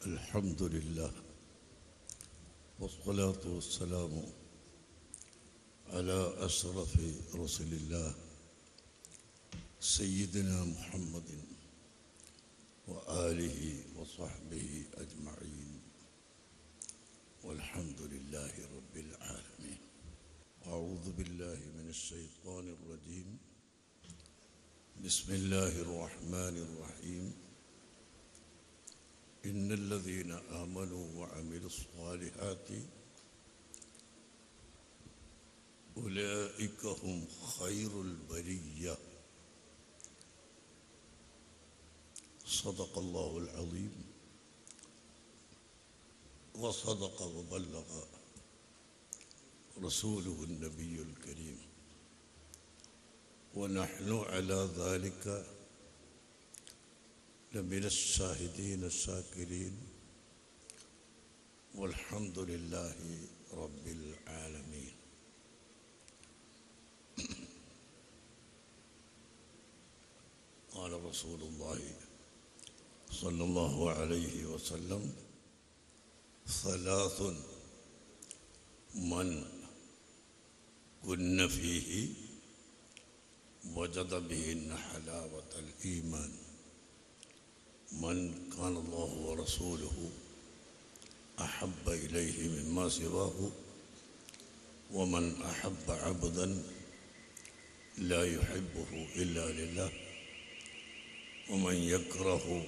الحمد لله والصلاة والسلام على أشرف رسل الله سيدنا محمد وآله وصحبه أجمعين والحمد لله رب العالمين أعوذ بالله من الشيطان الرجيم بسم الله الرحمن الرحيم إن الذين آمنوا وعملوا الصالحات أولئك هم خير البرية صدق الله العظيم وصدق وبلغ رسوله النبي الكريم ونحن على ذلك لمن الشاهدين الشاكرين والحمد لله رب العالمين قال رسول الله صلى الله عليه وسلم ثلاث من كن فيه وجد بهن حلاوة الإيمان من كان الله ورسوله أحب إليه مما سواه ومن أحب عبدا لا يحبه إلا لله ومن يكره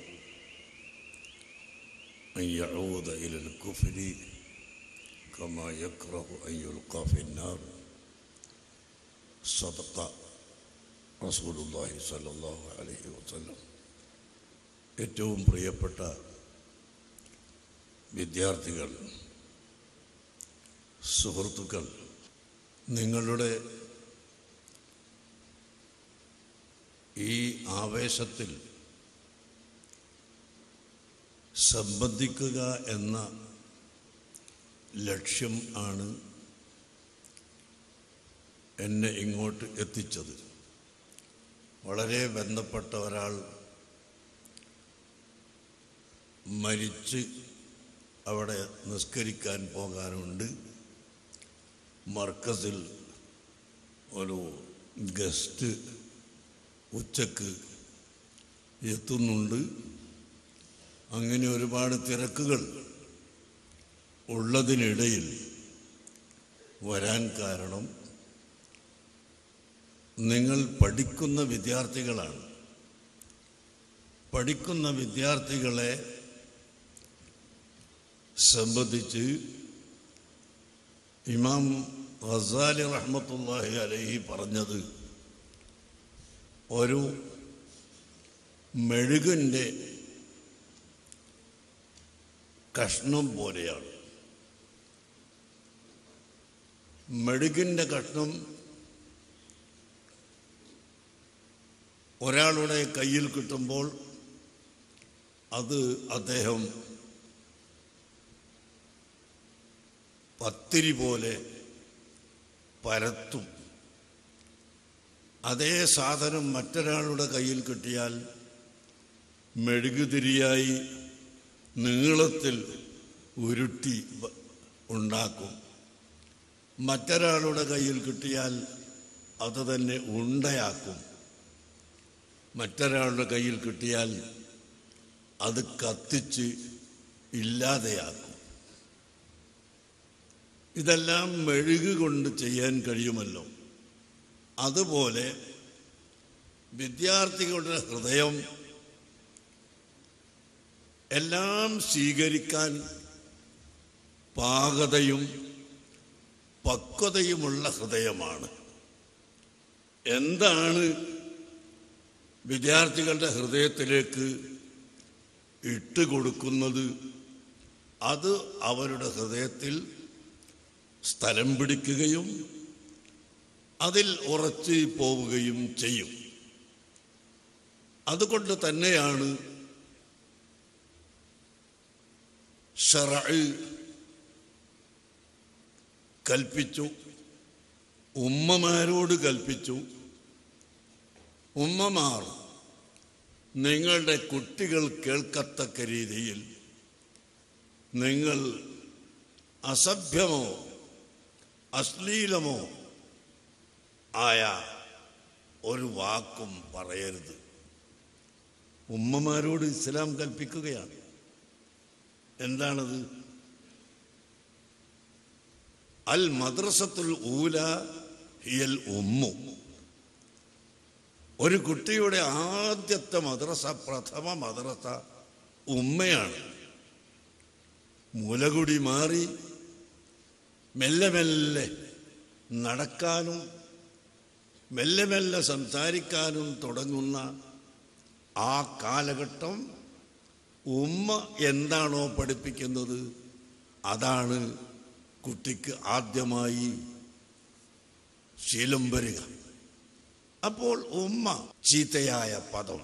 أن يعود إلى الكفر كما يكره أن يلقى في النار صدق رسول الله صلى الله عليه وسلم ഏറ്റവും പ്രിയപ്പെട്ട വിദ്യാർത്ഥികൾ സുഹൃത്തുക്കൾ നിങ്ങളുടെ ഈ ആവേശത്തിൽ സംബന്ധിക്കുക എന്ന ലക്ഷ്യം ആണ് എന്നെ ഇങ്ങോട്ട് എത്തിച്ചത് വളരെ ബന്ധപ്പെട്ട ഒരാൾ മരിച്ച് അവിടെ നിസ്കരിക്കാൻ പോകാനുണ്ട് മർക്കസിൽ ഒരു ഗസ്റ്റ് ഉച്ചക്ക് എത്തുന്നുണ്ട് അങ്ങനെ ഒരുപാട് തിരക്കുകൾ ഉള്ളതിനിടയിൽ വരാൻ കാരണം നിങ്ങൾ പഠിക്കുന്ന വിദ്യാർത്ഥികളാണ് പഠിക്കുന്ന വിദ്യാർത്ഥികളെ സംബന്ധിച്ച് ഇമാം ഗസാലി റഹ്മത്തുല്ലാഹി അലഹി പറഞ്ഞത് ഒരു മെഴുകിൻ്റെ കഷ്ണം പോലെയാണ് മെഴുകിൻ്റെ കഷ്ണം ഒരാളുടെ കയ്യിൽ കിട്ടുമ്പോൾ അത് അദ്ദേഹം പത്തിരി പോലെ പരത്തും അതേ സാധനം മറ്റൊരാളുടെ കയ്യിൽ കിട്ടിയാൽ മെഴുകുതിരിയായി നീളത്തിൽ ഉരുട്ടി ഉണ്ടാക്കും മറ്റൊരാളുടെ കയ്യിൽ കിട്ടിയാൽ അത് തന്നെ ഉണ്ടയാക്കും മറ്റൊരാളുടെ കയ്യിൽ കിട്ടിയാൽ അത് കത്തിച്ച് ഇല്ലാതെയാക്കും ഇതെല്ലാം മെഴുക് കൊണ്ട് ചെയ്യാൻ കഴിയുമല്ലോ അതുപോലെ വിദ്യാർത്ഥികളുടെ ഹൃദയം എല്ലാം സ്വീകരിക്കാൻ പാകതയും പക്വതയുമുള്ള ഹൃദയമാണ് എന്താണ് വിദ്യാർത്ഥികളുടെ ഹൃദയത്തിലേക്ക് ഇട്ടുകൊടുക്കുന്നത് അത് അവരുടെ ഹൃദയത്തിൽ സ്ഥലം പിടിക്കുകയും അതിൽ ഉറച്ച് പോവുകയും ചെയ്യും അതുകൊണ്ട് തന്നെയാണ് ഷറ കൽപ്പിച്ചു ഉമ്മമാരോട് കൽപ്പിച്ചു ഉമ്മമാർ നിങ്ങളുടെ കുട്ടികൾ കേൾക്കത്തക്ക രീതിയിൽ നിങ്ങൾ അസഭ്യമോ അശ്ലീലമോ ആയ ഒരു വാക്കും പറയരുത് ഉമ്മമാരോട് ഇസ്ലാം കൽപ്പിക്കുകയാണ് എന്താണത് അൽ മദ്രസത്തുൽ ഊല ഹിയൽ ഉമ്മു ഒരു കുട്ടിയുടെ ആദ്യത്തെ മദ്രസ പ്രഥമ മദ്രസ ഉമ്മയാണ് മുലകുടി മാറി മെല്ലെ മെല്ലെ നടക്കാനും മെല്ലെ മെല്ലെ സംസാരിക്കാനും തുടങ്ങുന്ന ആ കാലഘട്ടം ഉമ്മ എന്താണോ പഠിപ്പിക്കുന്നത് അതാണ് കുട്ടിക്ക് ആദ്യമായി ശീലം വരിക അപ്പോൾ ഉമ്മ ചീത്തയായ പദം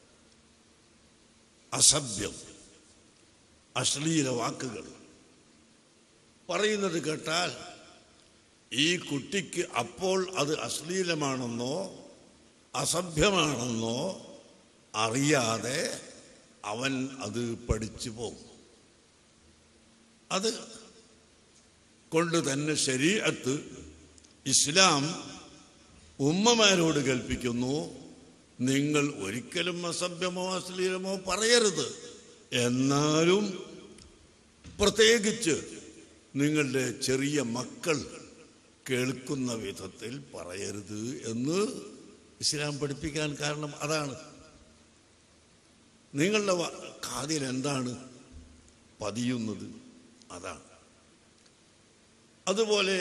അസഭ്യം അശ്ലീല വാക്കുകൾ പറയുന്നത് കേട്ടാൽ ഈ കുട്ടിക്ക് അപ്പോൾ അത് അശ്ലീലമാണെന്നോ അസഭ്യമാണെന്നോ അറിയാതെ അവൻ അത് പഠിച്ചു പോകും അത് കൊണ്ട് തന്നെ ശരീരത്ത് ഇസ്ലാം ഉമ്മമാരോട് കൽപ്പിക്കുന്നു നിങ്ങൾ ഒരിക്കലും അസഭ്യമോ അശ്ലീലമോ പറയരുത് എന്നാലും പ്രത്യേകിച്ച് നിങ്ങളുടെ ചെറിയ മക്കൾ കേൾക്കുന്ന വിധത്തിൽ പറയരുത് എന്ന് ഇസ്ലാം പഠിപ്പിക്കാൻ കാരണം അതാണ് നിങ്ങളുടെ വ- കാതിൽ എന്താണ് പതിയുന്നത് അതാണ് അതുപോലെ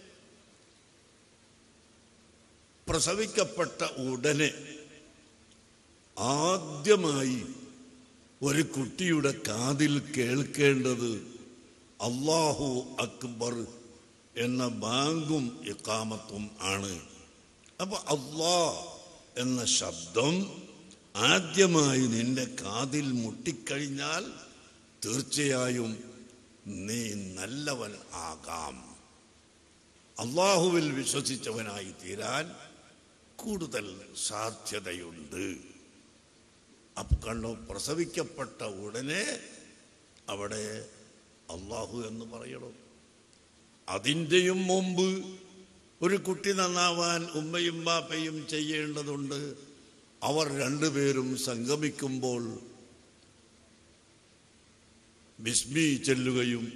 പ്രസവിക്കപ്പെട്ട ഉടനെ ആദ്യമായി ഒരു കുട്ടിയുടെ കാതിൽ കേൾക്കേണ്ടത് അള്ളാഹു അക്ബർ എന്ന ബാങ്കും ഇക്കാമത്തും ആണ് അപ്പൊ അള്ളാ എന്ന ശബ്ദം ആദ്യമായി നിന്റെ കാതിൽ മുട്ടിക്കഴിഞ്ഞാൽ തീർച്ചയായും നീ നല്ലവൻ ആകാം അള്ളാഹുവിൽ വിശ്വസിച്ചവനായി തീരാൻ കൂടുതൽ സാധ്യതയുണ്ട് അപ്പൊ കണ്ടോ പ്രസവിക്കപ്പെട്ട ഉടനെ അവിടെ അള്ളാഹു എന്ന് പറയണം അതിൻ്റെയും മുമ്പ് ഒരു കുട്ടി നന്നാവാൻ ഉമ്മയും ബാപ്പയും ചെയ്യേണ്ടതുണ്ട് അവർ രണ്ടുപേരും സംഗമിക്കുമ്പോൾ ബിസ്മി ചെല്ലുകയും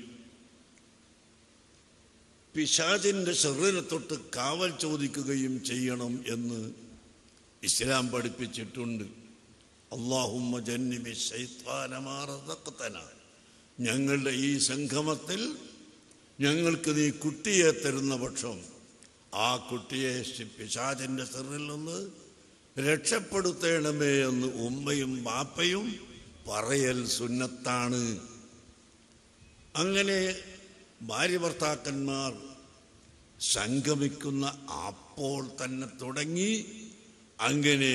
പിശാചിന്റെ ഷെറിനെ തൊട്ട് കാവൽ ചോദിക്കുകയും ചെയ്യണം എന്ന് ഇസ്ലാം പഠിപ്പിച്ചിട്ടുണ്ട് അള്ളാഹുമ്മ ജന്നിബി ശൈത്താനമാറതക്കത്തന ഞങ്ങളുടെ ഈ സംഗമത്തിൽ ഞങ്ങൾക്ക് നീ കുട്ടിയെ തരുന്ന പക്ഷം ആ കുട്ടിയെ ശി- പിശാചിന്റെ ഷെറിൽ നിന്ന് രക്ഷപ്പെടുത്തേണമേ എന്ന് ഉമ്മയും ബാപ്പയും പറയൽ സുന്നത്താണ് അങ്ങനെ ഭാര്യ ഭർത്താക്കന്മാർ സംഗമിക്കുന്ന അപ്പോൾ തന്നെ തുടങ്ങി അങ്ങനെ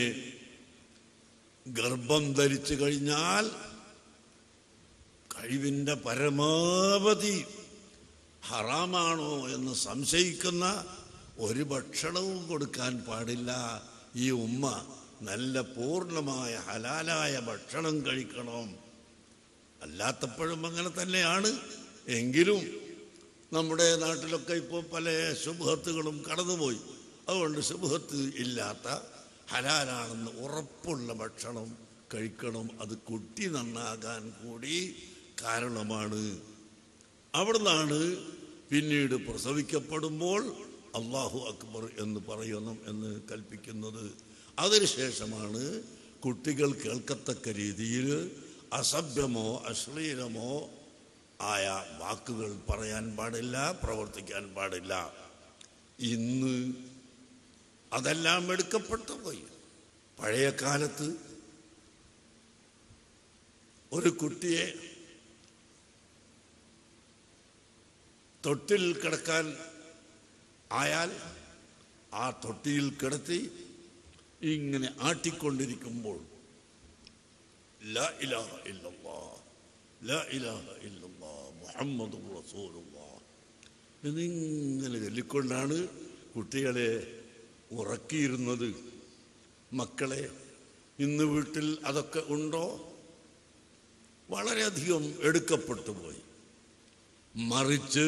ഗർഭം ധരിച്ചു കഴിഞ്ഞാൽ കഴിവിൻ്റെ പരമാവധി ഹറാമാണോ എന്ന് സംശയിക്കുന്ന ഒരു ഭക്ഷണവും കൊടുക്കാൻ പാടില്ല ഈ ഉമ്മ നല്ല പൂർണ്ണമായ ഹലാലായ ഭക്ഷണം കഴിക്കണം അല്ലാത്തപ്പോഴും അങ്ങനെ തന്നെയാണ് എങ്കിലും നമ്മുടെ നാട്ടിലൊക്കെ ഇപ്പോൾ പല ശുഭത്തുകളും കടന്നുപോയി അതുകൊണ്ട് ശുഭത്ത് ഇല്ലാത്ത ഹലാലാണെന്ന് ഉറപ്പുള്ള ഭക്ഷണം കഴിക്കണം അത് കുട്ടി നന്നാകാൻ കൂടി കാരണമാണ് അവിടുന്നാണ് പിന്നീട് പ്രസവിക്കപ്പെടുമ്പോൾ അള്ളാഹു അക്ബർ എന്ന് പറയണം എന്ന് കൽപ്പിക്കുന്നത് അതിനുശേഷമാണ് കുട്ടികൾ കേൾക്കത്തക്ക രീതിയിൽ അസഭ്യമോ അശ്ലീലമോ ആയ വാക്കുകൾ പറയാൻ പാടില്ല പ്രവർത്തിക്കാൻ പാടില്ല ഇന്ന് അതെല്ലാം എടുക്കപ്പെട്ടു പോയി പഴയ കാലത്ത് ഒരു കുട്ടിയെ തൊട്ടിൽ കിടക്കാൻ ആയാൽ ആ തൊട്ടിയിൽ കിടത്തി ഇങ്ങനെ ആട്ടിക്കൊണ്ടിരിക്കുമ്പോൾ ലാ ഇലാഹ ഇല്ലല്ലാ ലാ ഇലാഹ ഇല്ലല്ലാ മുഹമ്മദുർ റസൂലുള്ളാ എന്നിങ്ങനെ ചൊല്ലിക്കൊണ്ടാണ് കുട്ടികളെ ഉറക്കിയിരുന്നത് മക്കളെ ഇന്ന് വീട്ടിൽ അതൊക്കെ ഉണ്ടോ വളരെയധികം എടുക്കപ്പെട്ടു പോയി മറിച്ച്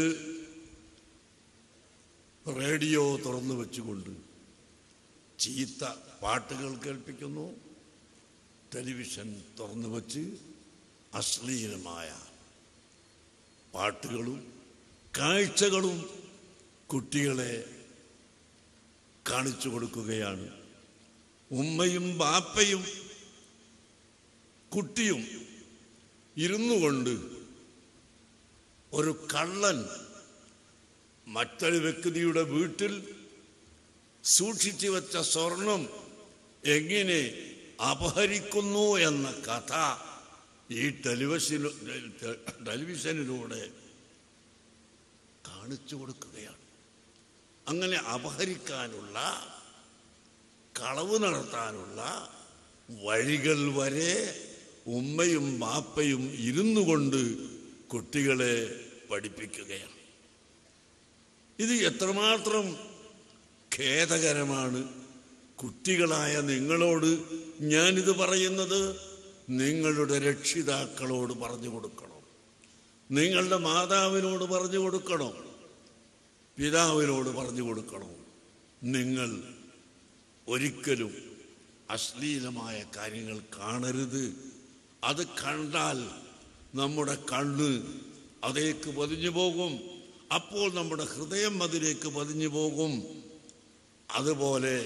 റേഡിയോ തുറന്നു വെച്ചുകൊണ്ട് ചീത്ത പാട്ടുകൾ കേൾപ്പിക്കുന്നു ടെലിവിഷൻ തുറന്നു വച്ച് അശ്ലീലമായ പാട്ടുകളും കാഴ്ചകളും കുട്ടികളെ കാണിച്ചു കൊടുക്കുകയാണ് ഉമ്മയും ബാപ്പയും കുട്ടിയും ഇരുന്നു കൊണ്ട് ഒരു കള്ളൻ മറ്റൊരു വ്യക്തിയുടെ വീട്ടിൽ സൂക്ഷിച്ചു വെച്ച സ്വർണം എങ്ങനെ അപഹരിക്കുന്നു എന്ന കഥ ഈ ടെലിവിഷനിൽ ടെലിവിഷനിലൂടെ കാണിച്ചു കൊടുക്കുകയാണ് അങ്ങനെ അപഹരിക്കാനുള്ള കളവ് നടത്താനുള്ള വഴികൾ വരെ ഉമ്മയും ബാപ്പയും ഇരുന്നു കൊണ്ട് കുട്ടികളെ പഠിപ്പിക്കുകയാണ് ഇത് എത്രമാത്രം ഖേദകരമാണ് കുട്ടികളായ നിങ്ങളോട് ഞാനിത് പറയുന്നത് നിങ്ങളുടെ രക്ഷിതാക്കളോട് പറഞ്ഞു കൊടുക്കണം നിങ്ങളുടെ മാതാവിനോട് പറഞ്ഞു കൊടുക്കണം പിതാവിനോട് പറഞ്ഞു കൊടുക്കണം നിങ്ങൾ ഒരിക്കലും അശ്ലീലമായ കാര്യങ്ങൾ കാണരുത് അത് കണ്ടാൽ നമ്മുടെ കണ്ണ് അതേക്ക് പതിഞ്ഞു പോകും അപ്പോൾ നമ്മുടെ ഹൃദയം അതിലേക്ക് പതിഞ്ഞു പോകും അതുപോലെ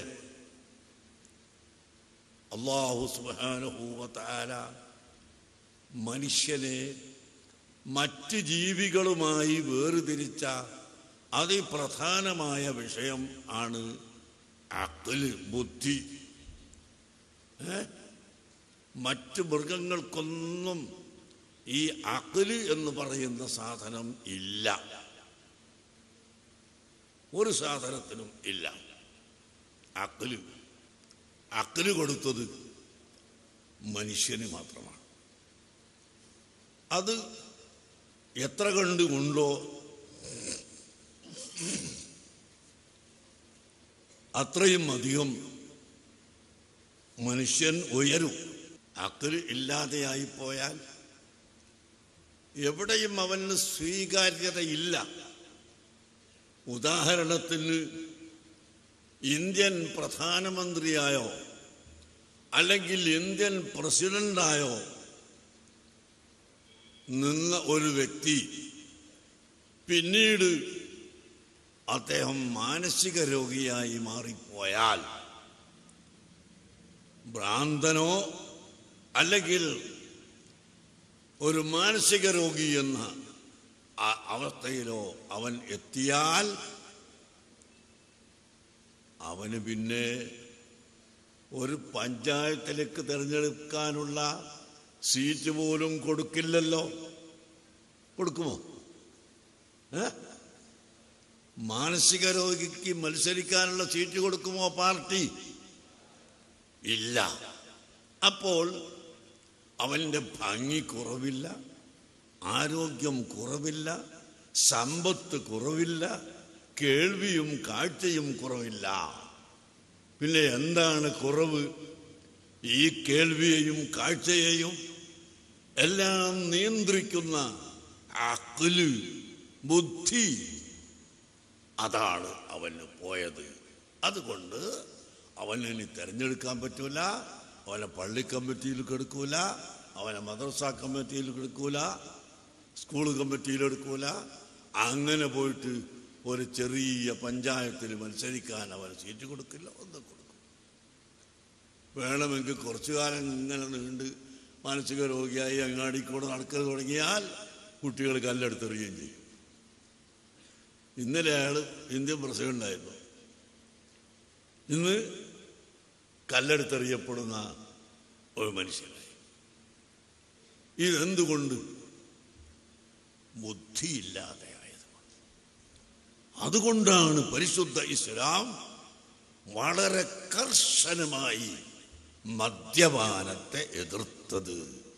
അള്ളാഹു സുബാനഹൂവത്താല മനുഷ്യനെ മറ്റ് ജീവികളുമായി വേർതിരിച്ച അതിപ്രധാനമായ വിഷയം ആണ് അക്കല് ബുദ്ധി ഏ? മറ്റ് മൃഗങ്ങൾക്കൊന്നും ഈ അക്കല് എന്ന് പറയുന്ന സാധനം ഇല്ല ഒരു സാധനത്തിനും ഇല്ല അക്കല് അക്കല് കൊടുത്തത് മനുഷ്യന് മാത്രമാണ് അത് എത്ര കണ്ട് ഉണ്ടോ അത്രയും അധികം മനുഷ്യൻ ഉയരും അക്കല് ഇല്ലാതെയായി പോയാൽ എവിടെയും അവന് സ്വീകാര്യതയില്ല ഉദാഹരണത്തിന് ഇന്ത്യൻ പ്രധാനമന്ത്രിയായോ അല്ലെങ്കിൽ ഇന്ത്യൻ പ്രസിഡന്റായോ നിന്ന ഒരു വ്യക്തി പിന്നീട് അദ്ദേഹം മാനസിക രോഗിയായി മാറിപ്പോയാൽ ഭ്രാന്തനോ അല്ലെങ്കിൽ ഒരു മാനസിക രോഗി എന്ന ആ- അവസ്ഥയിലോ അവൻ എത്തിയാൽ അവന് പിന്നെ ഒരു പഞ്ചായത്തിലേക്ക് തിരഞ്ഞെടുക്കാനുള്ള സീറ്റ് പോലും കൊടുക്കില്ലല്ലോ കൊടുക്കുമോ ഏ മാനസിക രോഗിക്ക് മത്സരിക്കാനുള്ള സീറ്റ് കൊടുക്കുമോ പാർട്ടി ഇല്ല അപ്പോൾ അവൻ്റെ ഭംഗി കുറവില്ല ആരോഗ്യം കുറവില്ല സമ്പത്ത് കുറവില്ല കേൾവിയും കാഴ്ചയും കുറവില്ല പിന്നെ എന്താണ് കുറവ് ഈ കേൾവിയെയും കാഴ്ചയെയും എല്ലാം നിയന്ത്രിക്കുന്ന അക്കല് ബുദ്ധി അതാണ് അവന് പോയത് അതുകൊണ്ട് അവനെ ഇനി തിരഞ്ഞെടുക്കാൻ പറ്റൂല അവനെ പള്ളി കമ്മിറ്റിയിൽ കെടുക്കൂല അവനെ മദ്രസ കമ്മിറ്റിയിൽ കെടുക്കൂല സ്കൂൾ കമ്മിറ്റിയിൽ എടുക്കൂല അങ്ങനെ പോയിട്ട് ഒരു ചെറിയ പഞ്ചായത്തിൽ മത്സരിക്കാൻ അവൻ സീറ്റ് കൊടുക്കില്ല ഒന്നും കൊടുക്കും വേണമെങ്കിൽ കുറച്ചു കാലം ഇങ്ങനെ നീണ്ട് മാനസിക രോഗിയായി അങ്ങാടിക്കൂടെ നടക്കൽ തുടങ്ങിയാൽ കുട്ടികൾ കല്ലെടുത്തെറിയുകയും ചെയ്യും ഇന്നലെ അയാൾ ഇന്ത്യൻ പ്രസിഡന്റായിരുന്നു ഇന്ന് കല്ലെടുത്തെറിയപ്പെടുന്ന ഒരു മനുഷ്യനായി ഇതെന്തുകൊണ്ട് ബുദ്ധിയില്ലാതെ ആയതുകൊണ്ട് അതുകൊണ്ടാണ് പരിശുദ്ധ ഇസ്ലാം വളരെ കർശനമായി മദ്യപാനത്തെ എതിർത്തത്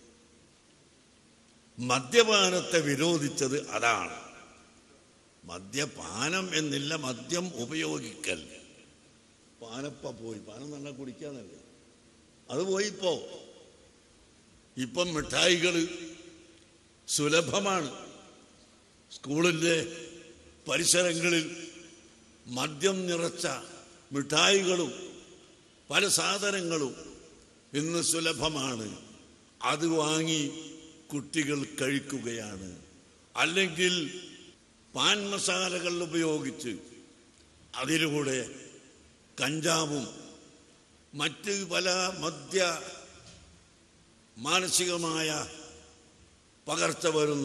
മദ്യപാനത്തെ വിരോധിച്ചത് അതാണ് മദ്യപാനം എന്നില്ല മദ്യം ഉപയോഗിക്കൽ പാനപ്പ പോയി പാനം നല്ല കുടിക്കാന്നല്ലേ അത് പോയിപ്പോ ഇപ്പം മിഠായികൾ സുലഭമാണ് സ്കൂളിൻ്റെ പരിസരങ്ങളിൽ മദ്യം നിറച്ച മിഠായികളും പല സാധനങ്ങളും ഇന്ന് സുലഭമാണ് അത് വാങ്ങി കുട്ടികൾ കഴിക്കുകയാണ് അല്ലെങ്കിൽ പാൻ മസാലകൾ ഉപയോഗിച്ച് അതിലൂടെ കഞ്ചാവും മറ്റ് പല മദ്യ മാനസികമായ പകർച്ച വരുന്ന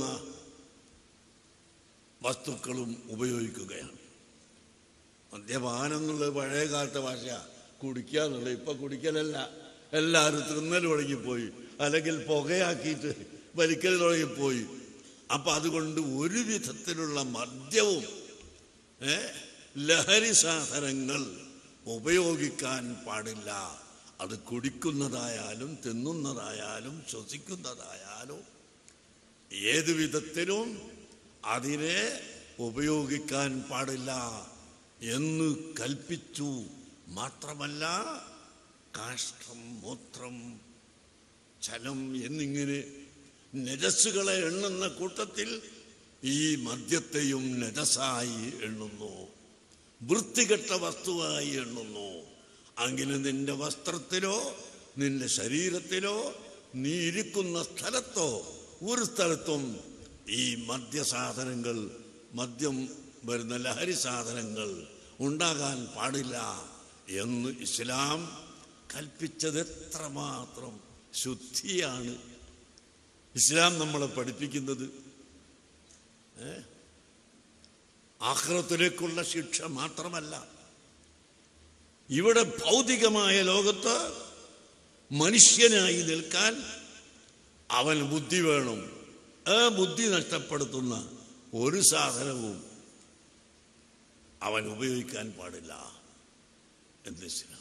വസ്തുക്കളും ഉപയോഗിക്കുകയാണ് മദ്യപാനം എന്നുള്ളത് പഴയ കാലത്തെ ഭാഷ കുടിക്കുക എന്നുള്ളത് ഇപ്പൊ കുടിക്കലല്ല എല്ലാവരും തിന്നൽ തുടങ്ങിപ്പോയി അല്ലെങ്കിൽ പുകയാക്കിയിട്ട് വലിക്കൽ തുടങ്ങിപ്പോയി അപ്പൊ അതുകൊണ്ട് ഒരു വിധത്തിലുള്ള മദ്യവും ഏ, ലഹരി സാധനങ്ങൾ ഉപയോഗിക്കാൻ പാടില്ല അത് കുടിക്കുന്നതായാലും തിന്നുന്നതായാലും ശ്വസിക്കുന്നതായാലും ഏത് വിധത്തിലും അതിനെ ഉപയോഗിക്കാൻ പാടില്ല എന്ന് കൽപ്പിച്ചു മാത്രമല്ല കാഷ്ടം മൂത്രം ചലം എന്നിങ്ങനെ നജസ്സുകളെ എണ്ണുന്ന കൂട്ടത്തിൽ ഈ മദ്യത്തെയും നജസായി എണ്ണുന്നു വൃത്തികെട്ട വസ്തുവായി എണ്ണുന്നു അങ്ങനെ നിന്റെ വസ്ത്രത്തിലോ നിന്റെ ശരീരത്തിലോ നീ ഇരിക്കുന്ന സ്ഥലത്തോ ഒരു സ്ഥലത്തും ഈ മദ്യസാധനങ്ങൾ മദ്യം വരുന്ന ലഹരി സാധനങ്ങൾ ഉണ്ടാകാൻ പാടില്ല എന്ന് ഇസ്ലാം കൽപ്പിച്ചത് എത്രമാത്രം ശുദ്ധിയാണ് ഇസ്ലാം നമ്മളെ പഠിപ്പിക്കുന്നത് ഏ? ആഖിറത്തിലേക്കുള്ള ശിക്ഷ മാത്രമല്ല ഇവിടെ ഭൗതികമായ ലോകത്ത് മനുഷ്യനായി നിൽക്കാൻ അവൻ ബുദ്ധി വേണം ആ ബുദ്ധി നഷ്ടപ്പെടുത്തുന്ന ഒരു സാധനവും അവൻ ഉപയോഗിക്കാൻ പാടില്ല എന്ന് ഇസ്ലാം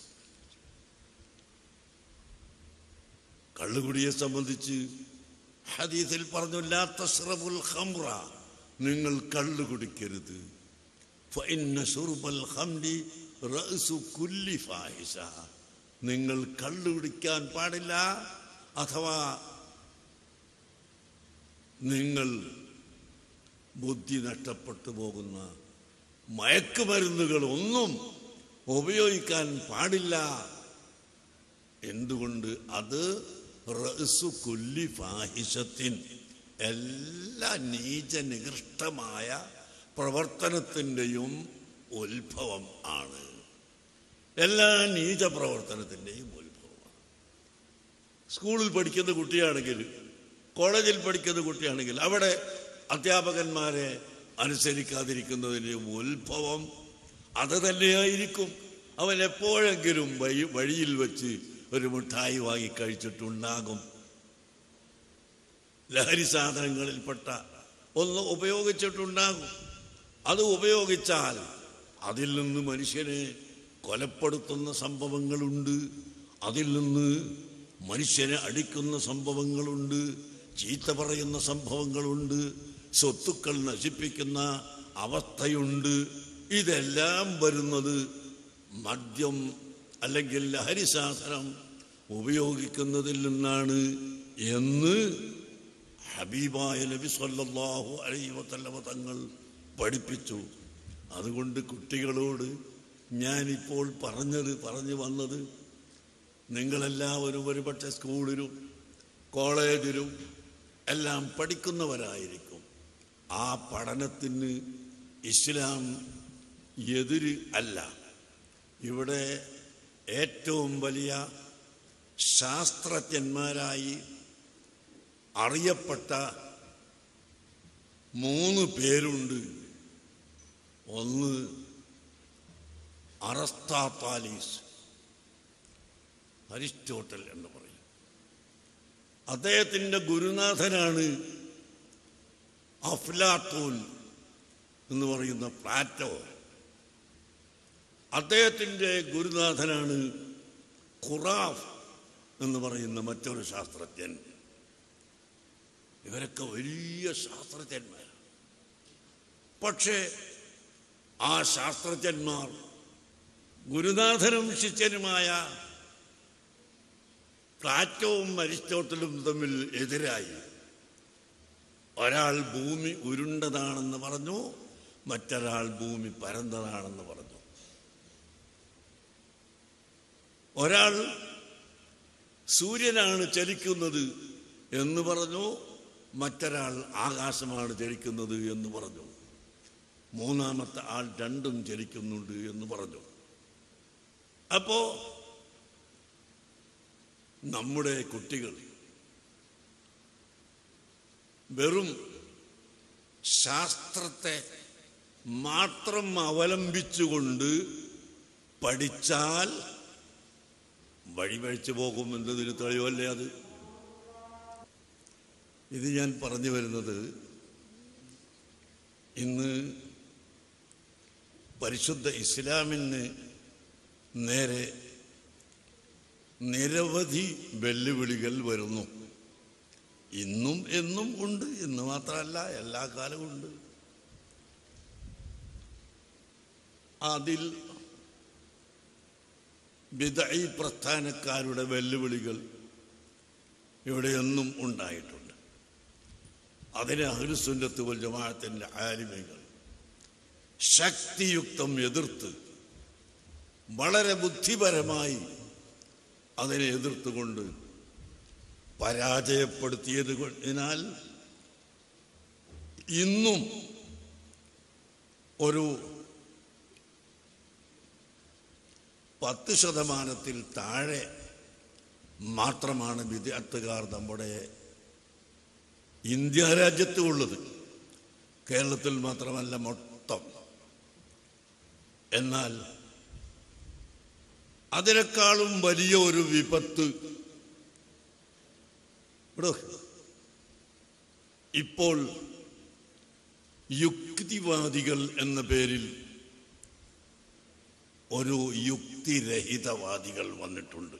കള്ളുകുടിയെ സംബന്ധിച്ച് ഹദീസിൽ പറഞ്ഞു ലാ തസ്റബുൽ ഖംറ നിങ്ങൾ കള്ളു കുടിക്കരുത് ഫഇന്ന ശുർബൽ ഖംരി റഅ്സു കുല്ലി ഫാഹിഷ നിങ്ങൾ കള്ളു കുടിക്കാൻ പാടില്ല അഥവാ നിങ്ങൾ ബുദ്ധി നഷ്ടപ്പെട്ടു പോകുന്ന മയക്കുമരുന്നുകൾ ഒന്നും ഉപയോഗിക്കാൻ പാടില്ല എന്തുകൊണ്ട് അത് റഅ്സു കുല്ലി ഫാഹിഷത്തിൻ എല്ലാ നീച നികൃഷ്ടമായ പ്രവർത്തനത്തിൻ്റെയും ഉത്ഭവം ആണ് എല്ലാ നീച പ്രവർത്തനത്തിൻ്റെയും ഉത്ഭവമാണ് സ്കൂളിൽ പഠിക്കുന്ന കുട്ടിയാണെങ്കിൽ കോളേജിൽ പഠിക്കുന്ന കുട്ടിയാണെങ്കിൽ അവിടെ അധ്യാപകന്മാരെ അനുസരിക്കാതിരിക്കുന്നതിൻ്റെ ഉത്ഭവം അത് തന്നെയായിരിക്കും അവൻ എപ്പോഴെങ്കിലും വഴി വഴിയിൽ വെച്ച് ഒരു മിഠായി വാങ്ങി കഴിച്ചിട്ടുണ്ടാകും ലഹരി സാധനങ്ങളിൽപ്പെട്ട ഒന്ന് ഉപയോഗിച്ചിട്ടുണ്ടാകും അത് ഉപയോഗിച്ചാൽ അതിൽ നിന്ന് മനുഷ്യനെ കൊലപ്പെടുത്തുന്ന സംഭവങ്ങളുണ്ട് അതിൽ നിന്ന് മനുഷ്യനെ അടിക്കുന്ന സംഭവങ്ങളുണ്ട് ചീത്ത പറയുന്ന സംഭവങ്ങളുണ്ട് സ്വത്തുക്കൾ നശിപ്പിക്കുന്ന അവസ്ഥയുണ്ട് ഇതെല്ലാം വരുന്നത് മദ്യം അല്ലെങ്കിൽ ലഹരി സാധനം ഉപയോഗിക്കുന്നതിൽ നിന്നാണ് എന്ന് ഹബീബായ നബി സല്ലല്ലാഹു അലൈഹി വസല്ലമ തങ്ങൾ പഠിപ്പിച്ചു അതുകൊണ്ട് കുട്ടികളോട് ഞാനിപ്പോൾ പറഞ്ഞത് പറഞ്ഞു വന്നത് നിങ്ങളെല്ലാവരും ഒരുപക്ഷെ സ്കൂളിലും കോളേജിലും എല്ലാം പഠിക്കുന്നവരായിരിക്കും ആ പഠനത്തിന് ഇസ്ലാം എതിര് അല്ല ഇവിടെ ഏറ്റവും വലിയ ശാസ്ത്രജ്ഞന്മാരായി അറിയപ്പെട്ട മൂന്ന് പേരുണ്ട് ഒന്ന് അറസ്താത്താലീസ് അരിസ്റ്റോട്ടൽ എന്ന് പറയും അദ്ദേഹത്തിൻ്റെ ഗുരുനാഥനാണ് അഫ്ലാത്തൂൻ എന്ന് പറയുന്ന പ്ലാറ്റോ അദ്ദേഹത്തിൻ്റെ ഗുരുനാഥനാണ് ഖുറാഫ് എന്ന് പറയുന്ന മറ്റൊരു ശാസ്ത്രജ്ഞൻ ഇവരൊക്കെ വലിയ ശാസ്ത്രജ്ഞന്മാരാണ് പക്ഷേ ആ ശാസ്ത്രജ്ഞന്മാർ ഗുരുനാഥനും ശിഷ്യനുമായ പ്ലാറ്റോവും അരിസ്റ്റോട്ടലും തമ്മിൽ എതിരായി ഒരാൾ ഭൂമി ഉരുണ്ടതാണെന്ന് പറഞ്ഞു മറ്റൊരാൾ ഭൂമി പരന്നതാണെന്ന് പറഞ്ഞു ഒരാൾ സൂര്യനാണ് ചലിക്കുന്നത് എന്ന് പറഞ്ഞു മറ്റൊരാൾ ആകാശമാണ് ചലിക്കുന്നത് എന്ന് പറഞ്ഞു മൂന്നാമത്തെ ആൾ രണ്ടും ചലിക്കുന്നുണ്ട് എന്ന് പറഞ്ഞു അപ്പോ നമ്മുടെ കുട്ടികൾ വെറും ശാസ്ത്രത്തെ മാത്രം അവലംബിച്ചുകൊണ്ട് പഠിച്ചാൽ വഴിപഴിച്ചു പോകും എന്നതിന് തെളിവല്ലേ അത് ഇത് ഞാൻ പറഞ്ഞു വരുന്നത് ഇന്ന് പരിശുദ്ധ ഇസ്ലാമിന് നേരെ നിരവധി വെല്ലുവിളികൾ വരുന്നു ഇന്നും എന്നും ഉണ്ട് ഇന്ന് മാത്രമല്ല എല്ലാ കാലവും ഉണ്ട് അതിൽ വിദൈ പ്രസ്ഥാനക്കാരുടെ വെല്ലുവിളികൾ ഇവിടെ എന്നും ഉണ്ടായിട്ടുണ്ട് അതിനെ അഹ്ലുസുന്നത്ത് വൽ ജമാഅത്തിന്റെ ആലിമകൾ ശക്തിയുക്തം എതിർത്ത് വളരെ ബുദ്ധിപരമായി അതിനെ എതിർത്തുകൊണ്ട് പരാജയപ്പെടുത്തിയത് കൊണ്ടിനാൽ ഇന്നും ഒരു പത്ത് ശതമാനത്തിൽ താഴെ മാത്രമാണ് വിദ്യാർത്ഥികാർ നമ്മുടെ ഇന്ത്യ രാജ്യത്തും ഉള്ളത് കേരളത്തിൽ മാത്രമല്ല മൊത്തം എന്നാൽ അതിനേക്കാളും വലിയ ഒരു വിപത്ത് ഇവിടെ ഇപ്പോൾ യുക്തിവാദികൾ എന്ന പേരിൽ ഒരു യുക്തിരഹിതവാദികൾ വന്നിട്ടുണ്ട്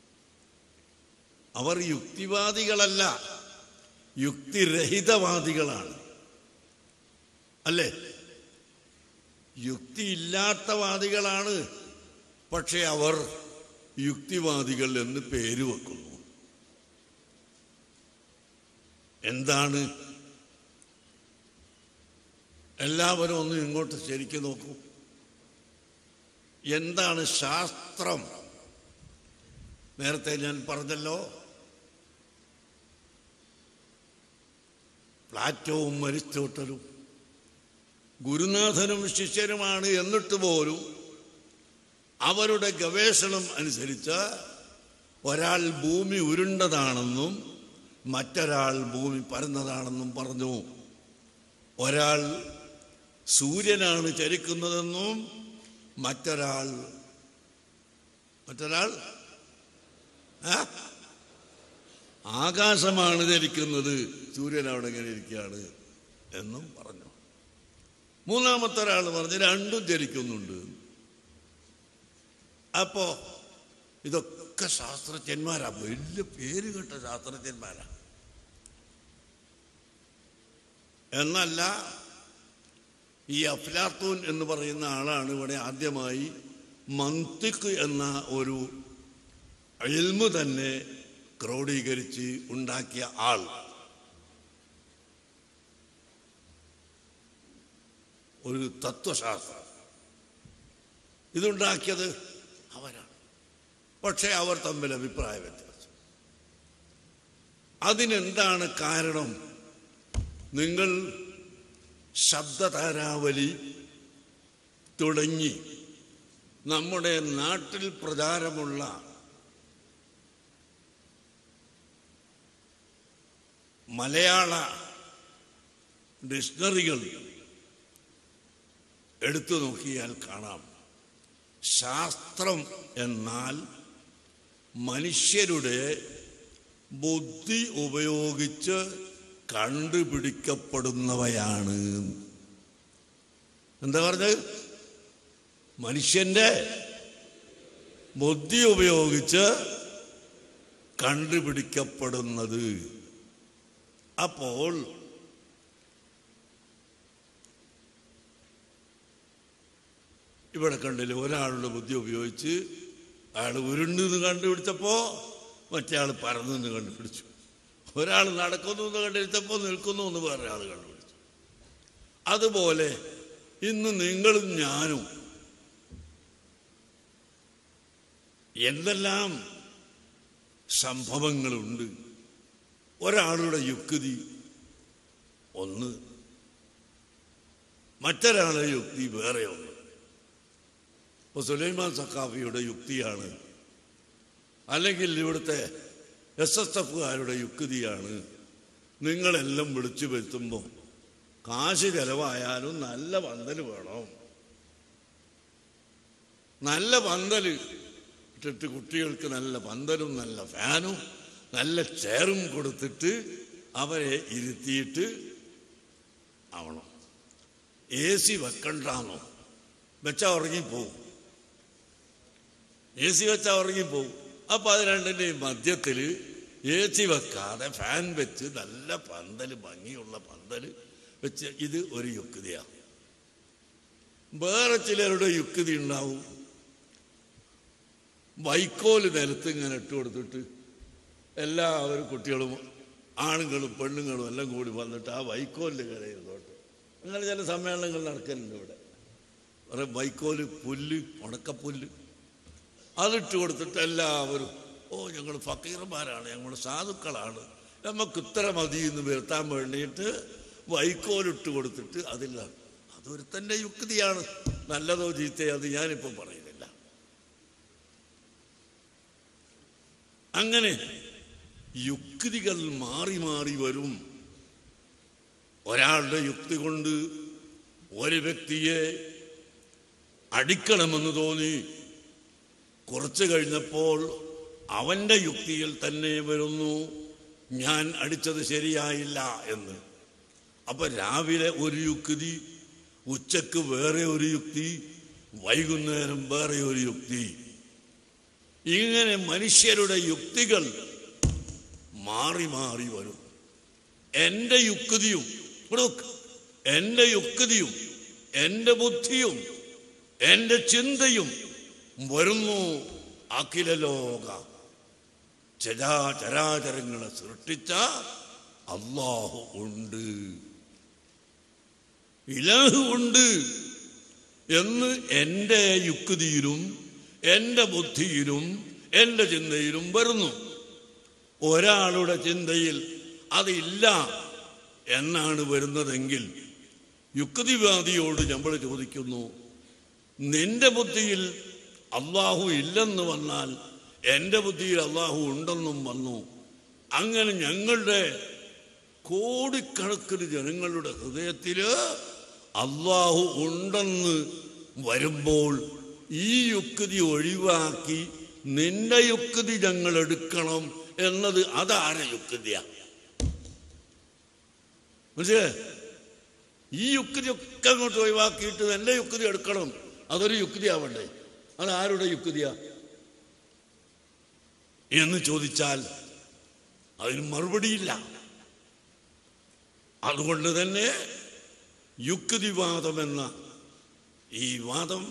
അവർ യുക്തിവാദികളല്ല യുക്തിരഹിതവാദികളാണ് അല്ലേ യുക്തിയില്ലാത്ത വാദികളാണ് പക്ഷെ അവർ യുക്തിവാദികൾ എന്ന് പേര് വെക്കുന്നു എന്താണ് എല്ലാവരും ഒന്ന് ഇങ്ങോട്ട് ശരിക്കും നോക്കൂ എന്താണ് ശാസ്ത്രം നേരത്തെ ഞാൻ പറഞ്ഞല്ലോ പ്ലാറ്റോവും അരിസ്റ്റോട്ടലും ഗുരുനാഥനും ശിഷ്യരുമാണ് എന്നിട്ട് പോലും അവരുടെ ഗവേഷണം അനുസരിച്ച് ഒരാൾ ഭൂമി ഉരുണ്ടതാണെന്നും മറ്റൊരാൾ ഭൂമി പരന്നതാണെന്നും പറഞ്ഞു ഒരാൾ സൂര്യനാണ് ചരിക്കുന്നതെന്നും മറ്റൊരാൾ മറ്റൊരാൾ ആ? ആകാശമാണ് ധരിക്കുന്നത് സൂര്യൻ അവിടെ ഇങ്ങനെ ഇരിക്കുകയാണ് എന്നും പറഞ്ഞു മൂന്നാമത്തെ ഒരാൾ പറഞ്ഞു രണ്ടും ധരിക്കുന്നുണ്ട് അപ്പോ ഇതൊക്കെ ശാസ്ത്രജ്ഞന്മാരാ വലിയ പേര് കേട്ട ശാസ്ത്രജ്ഞന്മാരാ എന്നല്ല ഈ അഫ്ലാത്തൂൻ എന്ന് പറയുന്ന ആളാണ് ഇവിടെ ആദ്യമായി മന്തിക്ക് എന്ന ഒരു എൽമ് തന്നെ ക്രോഡീകരിച്ച് ഉണ്ടാക്കിയ ആൾ ഒരു തത്വശാസ്ത്രം ഇതുണ്ടാക്കിയത് അവരാണ് പക്ഷെ അവർ തമ്മിൽ അഭിപ്രായ വ്യത്യാസം അതിനെന്താണ് കാരണം നിങ്ങൾ ശബ്ദതാരാവലി തുടങ്ങി നമ്മുടെ നാട്ടിൽ പ്രചാരമുള്ള മലയാള ഡിക്ഷണറികൾ എടുത്തു നോക്കിയാൽ കാണാം ശാസ്ത്രം എന്നാൽ മനുഷ്യരുടെ ബുദ്ധി ഉപയോഗിച്ച് കണ്ടുപിടിക്കപ്പെടുന്നവയാണ് എന്താ പറഞ്ഞത് മനുഷ്യന്റെ ബുദ്ധി ഉപയോഗിച്ച് കണ്ടുപിടിക്കപ്പെടുന്നത് അപ്പോൾ ഇവിടെ കണ്ടില്ലേ ഒരാളുടെ ബുദ്ധി ഉപയോഗിച്ച് അയാൾ ഉരുണ്ടെന്ന് കണ്ടുപിടിച്ചപ്പോ മറ്റേ ആൾ പരന്നെന്ന് കണ്ടുപിടിച്ചു ഒരാൾ നടക്കുന്നു എന്ന് കണ്ടിരുത്തപ്പോൾ നിൽക്കുന്നു എന്ന് വേറെ ആൾ കണ്ടുപിടിച്ചു അതുപോലെ ഇന്ന് നിങ്ങളും ഞാനും എന്തെല്ലാം സംഭവങ്ങളുണ്ട് ഒരാളുടെ യുക്തി ഒന്ന് മറ്റൊരാളുടെ യുക്തി വേറെ ഒന്ന് ഇപ്പൊ സുലൈമാൻ സക്കാഫിയുടെ യുക്തിയാണ് അല്ലെങ്കിൽ ഇവിടുത്തെ എസ് എസ് എഫുകാരുടെ യുക്തിയാണ് നിങ്ങളെല്ലാം വിളിച്ചു വരുത്തുമ്പോൾ കാശ് ചെലവായാലും നല്ല പന്തൽ വേണം നല്ല പന്തൽ ഇട്ടിട്ട് കുട്ടികൾക്ക് നല്ല പന്തലും നല്ല ഫാനും നല്ല ചെയറും കൊടുത്തിട്ട് അവരെ ഇരുത്തിയിട്ട് ആവണം എ സി വെക്കണ്ടാന്നോ വെച്ചാൽ ഉറങ്ങിപ്പോവും എ സി വെച്ചാൽ ഉറങ്ങിപ്പോവും അപ്പൊ അത് രണ്ടിൻ്റെയും മധ്യത്തിൽ എ സി വെക്കാതെ ഫാൻ വെച്ച് നല്ല പന്തൽ ഭംഗിയുള്ള പന്തൽ വെച്ച് ഇത് ഒരു യുക്തിയാണ് വേറെ ചിലരുടെ യുക്തി ഉണ്ടാവും വൈക്കോല് നിലത്ത് ഇങ്ങനെ ഇട്ട് കൊടുത്തിട്ട് എല്ലാവരും കുട്ടികളും ആണുങ്ങളും പെണ്ണുങ്ങളും എല്ലാം കൂടി വന്നിട്ട് ആ വൈക്കോലിൻ്റെ കിടയിരുന്നോട്ട് അങ്ങനെ ചില സമ്മേളനങ്ങൾ നടക്കലുണ്ട് ഇവിടെ കുറെ വൈക്കോല് പുല്ല് ഉണക്കപ്പുല്ല് അതിട്ട് കൊടുത്തിട്ട് എല്ലാവരും ഓ ഞങ്ങൾ ഫക്കീർമാരാണ് ഞങ്ങൾ സാധുക്കളാണ് നമുക്ക് ഇത്ര മതി എന്ന് വരുത്താൻ വേണ്ടിയിട്ട് വൈക്കോലിട്ട് കൊടുത്തിട്ട് അതില്ല അതൊരുത്തൻ്റെ യുക്തിയാണ് നല്ലതോ ചീത്തയോ അത് ഞാനിപ്പോൾ പറയുന്നില്ല അങ്ങനെ യുക്തികൾ മാറി മാറി വരും ഒരാളുടെ യുക്തി കൊണ്ട് ഒരു വ്യക്തിയെ അടിക്കണമെന്ന് തോന്നി കുറച്ചു കഴിഞ്ഞപ്പോൾ അവന്റെ യുക്തിയിൽ തന്നെ വരുന്നു ഞാൻ അടിച്ചത് ശരിയായില്ല എന്ന് അപ്പൊ രാവിലെ ഒരു യുക്തി ഉച്ചക്ക് വേറെ ഒരു യുക്തി വൈകുന്നേരം വേറെ ഒരു യുക്തി ഇങ്ങനെ മനുഷ്യരുടെ യുക്തികൾ മാറി മാറി വരും എൻ്റെ യുക്തിയും ഇവിടെ നോക്ക്. എൻ്റെ യുക്തിയും എൻ്റെ ബുദ്ധിയും എൻ്റെ ചിന്തയും വരുന്നു അഖില ലോക ചരാ ചരാചരങ്ങളെ സൃഷ്ടിച്ച അള്ളാഹു ഉണ്ട് ഇലഹ് ഉണ്ട് എന്ന് എൻ്റെ യുക്തിയിലും എൻ്റെ ബുദ്ധിയിലും എൻ്റെ ചിന്തയിലും വരുന്നു ഒരാളുടെ ചിന്തയിൽ അതില്ല എന്നാണ് വരുന്നതെങ്കിൽ യുക്തിവാദിയോട് നമ്മൾ ചോദിക്കുന്നു നിന്റെ ബുദ്ധിയിൽ അള്ളാഹു ഇല്ലെന്ന് വന്നാൽ എൻ്റെ ബുദ്ധിയിൽ അള്ളാഹു ഉണ്ടെന്നും വന്നു അങ്ങനെ ഞങ്ങളുടെ കോടിക്കണക്കിന് ജനങ്ങളുടെ ഹൃദയത്തില് അള്ളാഹു ഉണ്ടെന്ന് വരുമ്പോൾ ഈ യുക്തി ഒഴിവാക്കി നിന്റെ യുക്തി ഞങ്ങൾ എടുക്കണം എന്നത് അതാരെ യുക്തിയാ മനസ്സിലേ ഈ യുക്തിയൊക്കെ അങ്ങോട്ട് ഒഴിവാക്കിയിട്ട് എൻ്റെ യുക്തി എടുക്കണം അതൊരു യുക്തിയാവണ്ടേ അത് ആരുടെ യുക്തിയാ എന്ന് ചോദിച്ചാൽ അതിന് മറുപടിയില്ല അതുകൊണ്ട് തന്നെ യുക്തിവാദം എന്ന ഈ വാദം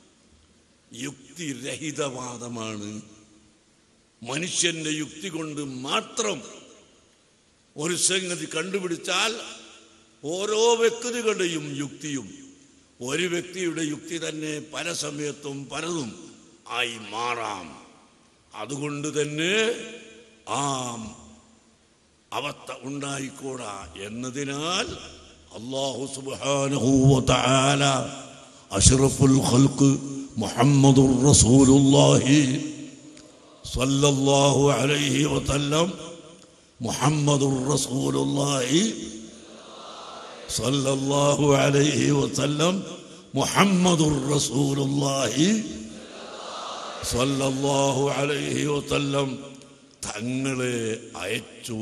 യുക്തിരഹിതവാദമാണ് മനുഷ്യന്റെ യുക്തി കൊണ്ട് മാത്രം ഒരു സംഗതി കണ്ടുപിടിച്ചാൽ ഓരോ വ്യക്തികളുടെയും യുക്തിയും ഒരു വ്യക്തിയുടെ യുക്തി തന്നെ പല സമയത്തും പലതും ആയി മാറാം അതുകൊണ്ട് തന്നെ ആ അവസ്ഥ ഉണ്ടായിക്കൂടാ എന്നതിനാൽ അള്ളാഹു സുബ്ഹാനഹു വ തആല അഷ്റഫുൽ ഖൽഖ് മുഹമ്മദുർ റസൂലുള്ളാഹി സല്ലല്ലാഹു അലൈഹി വസല്ലം മുഹമ്മദുർ റസൂലുള്ളാഹി സല്ലല്ലാഹു അലൈഹി വസല്ലം മുഹമ്മദുർ റസൂലുള്ളാഹി സല്ലല്ലാഹു അലൈഹി വസല്ലം തങ്ങളെ അയച്ചു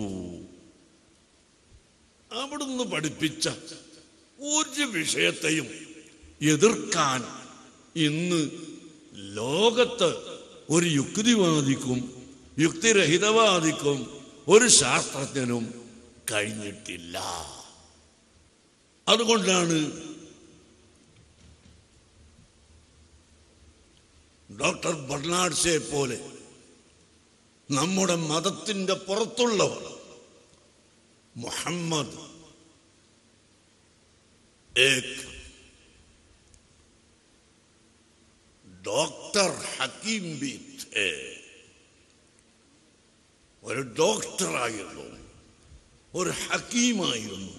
അവിടുന്ന് പഠിപ്പിച്ച ഒരു വിഷയത്തെയും എതിർക്കാൻ ഇന്ന് ലോകത്ത് ഒരു യുക്തിവാദിക്കും യുക്തിരഹിതവാദിക്കും ഒരു ശാസ്ത്രജ്ഞനും കഴിഞ്ഞിട്ടില്ല അതുകൊണ്ടാണ് ഡോക്ടർ ബർണാഡ്സെ പോലെ നമ്മുടെ മതത്തിന്റെ പുറത്തുള്ളവർ मोहम्मद एक ഡോക്ടർ ഹക്കീം ബി थे ഒരു ഡോക്ടറായിരുന്നു ഒരു ഹക്കീമായിരുന്നു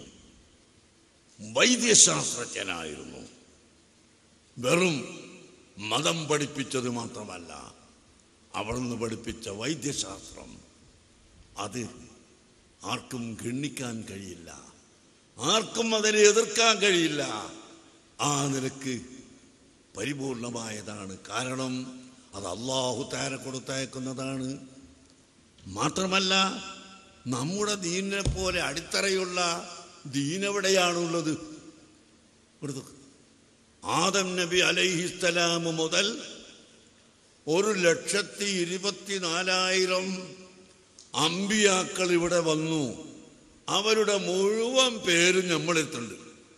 വൈദ്യശാസ്ത്രജ്ഞനായിരുന്നു വെറും മതം പഠിപ്പിച്ചത് മാത്രമല്ല അവിടുന്ന് പഠിപ്പിച്ച വൈദ്യശാസ്ത്രം അത് ആർക്കും ഗണ്ണിക്കാൻ കഴിയില്ല ആർക്കും അതിനെ എതിർക്കാൻ കഴിയില്ല ആ നിലക്ക് പരിപൂർണമായതാണ് കാരണം അത് അള്ളാഹു താര കൊടുത്തയക്കുന്നതാണ് മാത്രമല്ല നമ്മുടെ ദീനിനെ പോലെ അടിത്തറയുള്ള ദീനെവിടെയാണുള്ളത് ഇവിടുത്തെ ആദം നബി അലൈഹിസ്സലാം മുതൽ ഒരു ലക്ഷത്തി ഇരുപത്തിനാലായിരം അമ്പിയാക്കൾ ഇവിടെ വന്നു അവരുടെ മുഴുവൻ പേരും നമ്മളെത്തുണ്ട്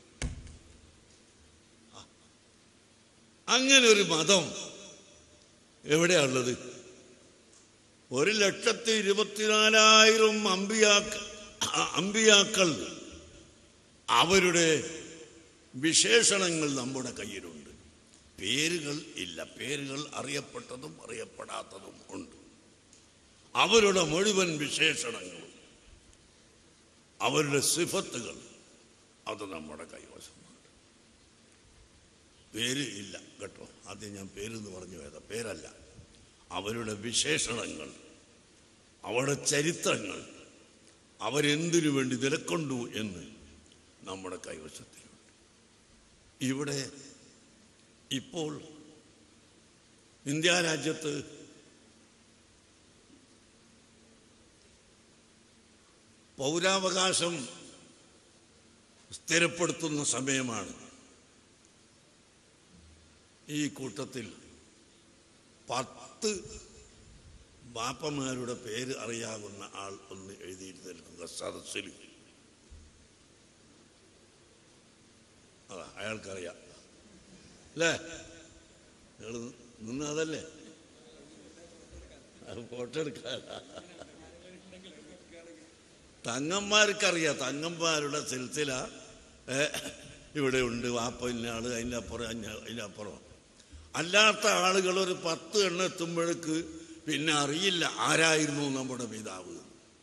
അങ്ങനെ ഒരു മതം എവിടെയാണുള്ളത് ഒരു ലക്ഷത്തി ഇരുപത്തിനാലായിരം അമ്പിയാക്ക അമ്പിയാക്കൾ അവരുടെ വിശേഷണങ്ങൾ നമ്മുടെ കയ്യിലുണ്ട് പേരുകൾ ഇല്ല പേരുകൾ അറിയപ്പെട്ടതും അറിയപ്പെടാത്തതും ഉണ്ട് അവരുടെ മുഴുവൻ വിശേഷണങ്ങളും അവരുടെ സിഫത്തുകൾ അത് നമ്മുടെ കൈവശമുണ്ട് പേര് ഇല്ല കേട്ടോ ആദ്യം ഞാൻ പേരെന്ന് പറഞ്ഞു പോയതാ പേരല്ല അവരുടെ വിശേഷണങ്ങൾ അവരുടെ ചരിത്രങ്ങൾ അവരെന്തിനു വേണ്ടി നിലക്കൊണ്ടു എന്ന് നമ്മുടെ കൈവശത്തിലുണ്ട് ഇവിടെ ഇപ്പോൾ ഇന്ത്യ രാജ്യത്ത് പൗരാവകാശം സ്ഥിരപ്പെടുത്തുന്ന സമയമാണ് ഈ കൂട്ടത്തിൽ പത്ത് ബാപ്പമാരുടെ പേര് അറിയാവുന്ന ആൾ ഒന്ന് എഴുതിയിട്ട് നിൽക്കുക സദസ്സിൽ അതാ അയാൾക്കറിയാം അല്ലേ അയാൾ നിന്ന് അതല്ലേ അത് ഫോട്ടോ എടുക്കാൻ തങ്ങന്മാർക്കറിയാം തങ്ങന്മാരുടെ സിൽസില ഏ, ഇവിടെ ഉണ്ട് വാപ്പ ഇന്ന ആള് അതിൻ്റെ അപ്പുറം അഞ്ഞ- അതിൻ്റെ അപ്പുറം അല്ലാത്ത ആളുകൾ ഒരു പത്ത് എണ്ണം എത്തുമ്പോഴേക്ക് പിന്നെ അറിയില്ല ആരായിരുന്നു നമ്മുടെ പിതാവ്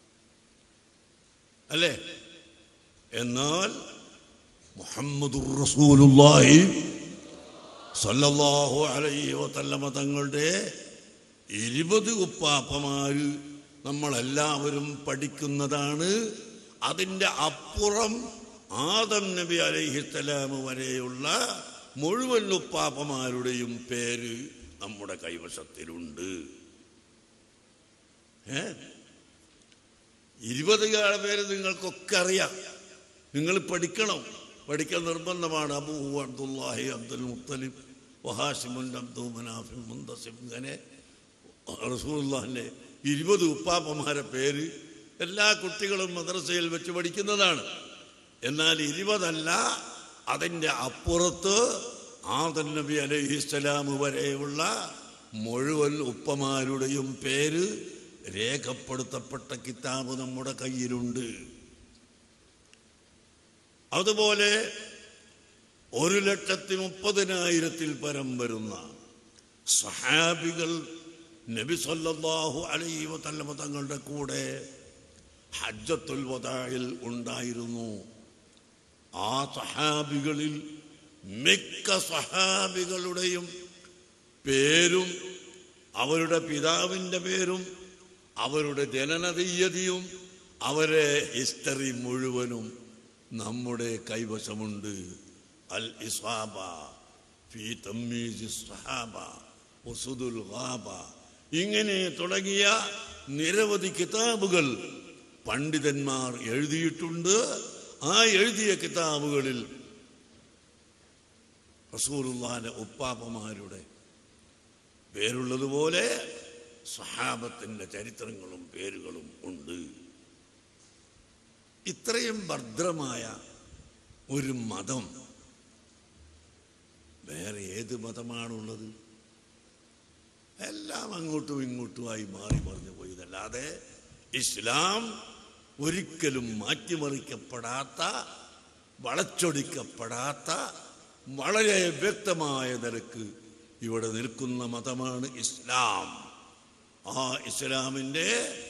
അല്ലേ എന്നാൽ മുഹമ്മദുർ റസൂലുള്ളാഹി സല്ലല്ലാഹു അലൈഹി വസല്ലമ തങ്ങളുടെ ഇരുപത് ഉപ്പാപ്പമാര് നമ്മളെല്ലാവരും പഠിക്കുന്നതാണ് അതിൻ്റെ അപ്പുറം ആദം നബി അലൈഹിസ്സലാം വരെയുള്ള മുഴുവൻ ഉപ്പാപ്പമാരുടെയും പേര് നമ്മുടെ കൈവശത്തിലുണ്ട് ഏ ഇരുപത് പേര് നിങ്ങൾക്കൊക്കെ അറിയാം നിങ്ങൾ പഠിക്കണം പഠിക്കാൻ നിർബന്ധമാണ് അബൂ അബ്ദുല്ലാഹി അബ്ദുൽ മുത്തലിബ് വഹാസിമുൻ അബ്ദു മനാഫിൻ മുന്തസിം ഇങ്ങനെ റസൂലുള്ളാഹിന്റെ ഇരുപത് ഉപ്പാപ്പമാരെ പേര് എല്ലാ കുട്ടികളും മദ്രസയിൽ വെച്ച് പഠിക്കുന്നതാണ് എന്നാൽ ഇരുപതല്ല അതിൻ്റെ അപ്പുറത്ത് ആദൻ നബി അലൈഹിസ്സലാം വരെയുള്ള മുഴുവൻ ഉപ്പമാരുടെയും പേര് രേഖപ്പെടുത്തപ്പെട്ട കിതാബ് നമ്മുടെ കയ്യിലുണ്ട് അതുപോലെ ഒരു ലക്ഷത്തി മുപ്പതിനായിരത്തിൽ പരം വരുന്ന സഹാബികൾ നബി സല്ലല്ലാഹു അലൈഹി വസല്ലമ തങ്ങളുടെ കൂടെ ഹജ്ജത്തുൽ വദായിൽ ഉണ്ടായിരുന്നു ആ സഹാബികളിൽ മിക്ക സഹാബികളുടെയും പേരും അവരുടെ പിതാവിൻ്റെ പേരും അവരുടെ ജനന തീയതിയും അവരെ ഹിസ്റ്ററി മുഴുവനും നമ്മുടെ കൈവശമുണ്ട് അൽ ഇസ്വാബ ഫി തമ്മീസ് സഹാബ ഉസുദുൽ ഗാബ ഇങ്ങനെ തുടങ്ങിയ നിരവധി കിതാബുകൾ പണ്ഡിതന്മാർ എഴുതിയിട്ടുണ്ട് ആ എഴുതിയ കിതാബുകളിൽ റസൂലുള്ളാന്റെ ഉപ്പാപ്പമാരുടെ പേരുള്ളതുപോലെ സഹാബത്തിന്റെ ചരിത്രങ്ങളും പേരുകളും ഉണ്ട് ഇത്രയും ഭദ്രമായ ഒരു മതം വേറെ ഏത് മതമാണുള്ളത് എല്ലാം അങ്ങോട്ടും ഇങ്ങോട്ടുമായി മാറി മറിഞ്ഞു പോയതല്ലാതെ ഇസ്ലാം ഒരിക്കലും മാറ്റിമറിക്കപ്പെടാത്ത വളച്ചൊടിക്കപ്പെടാത്ത വളരെ വ്യക്തമായ നിലക്ക് ഇവിടെ നിൽക്കുന്ന മതമാണ് ഇസ്ലാം ആ ഇസ്ലാമിൻ്റെ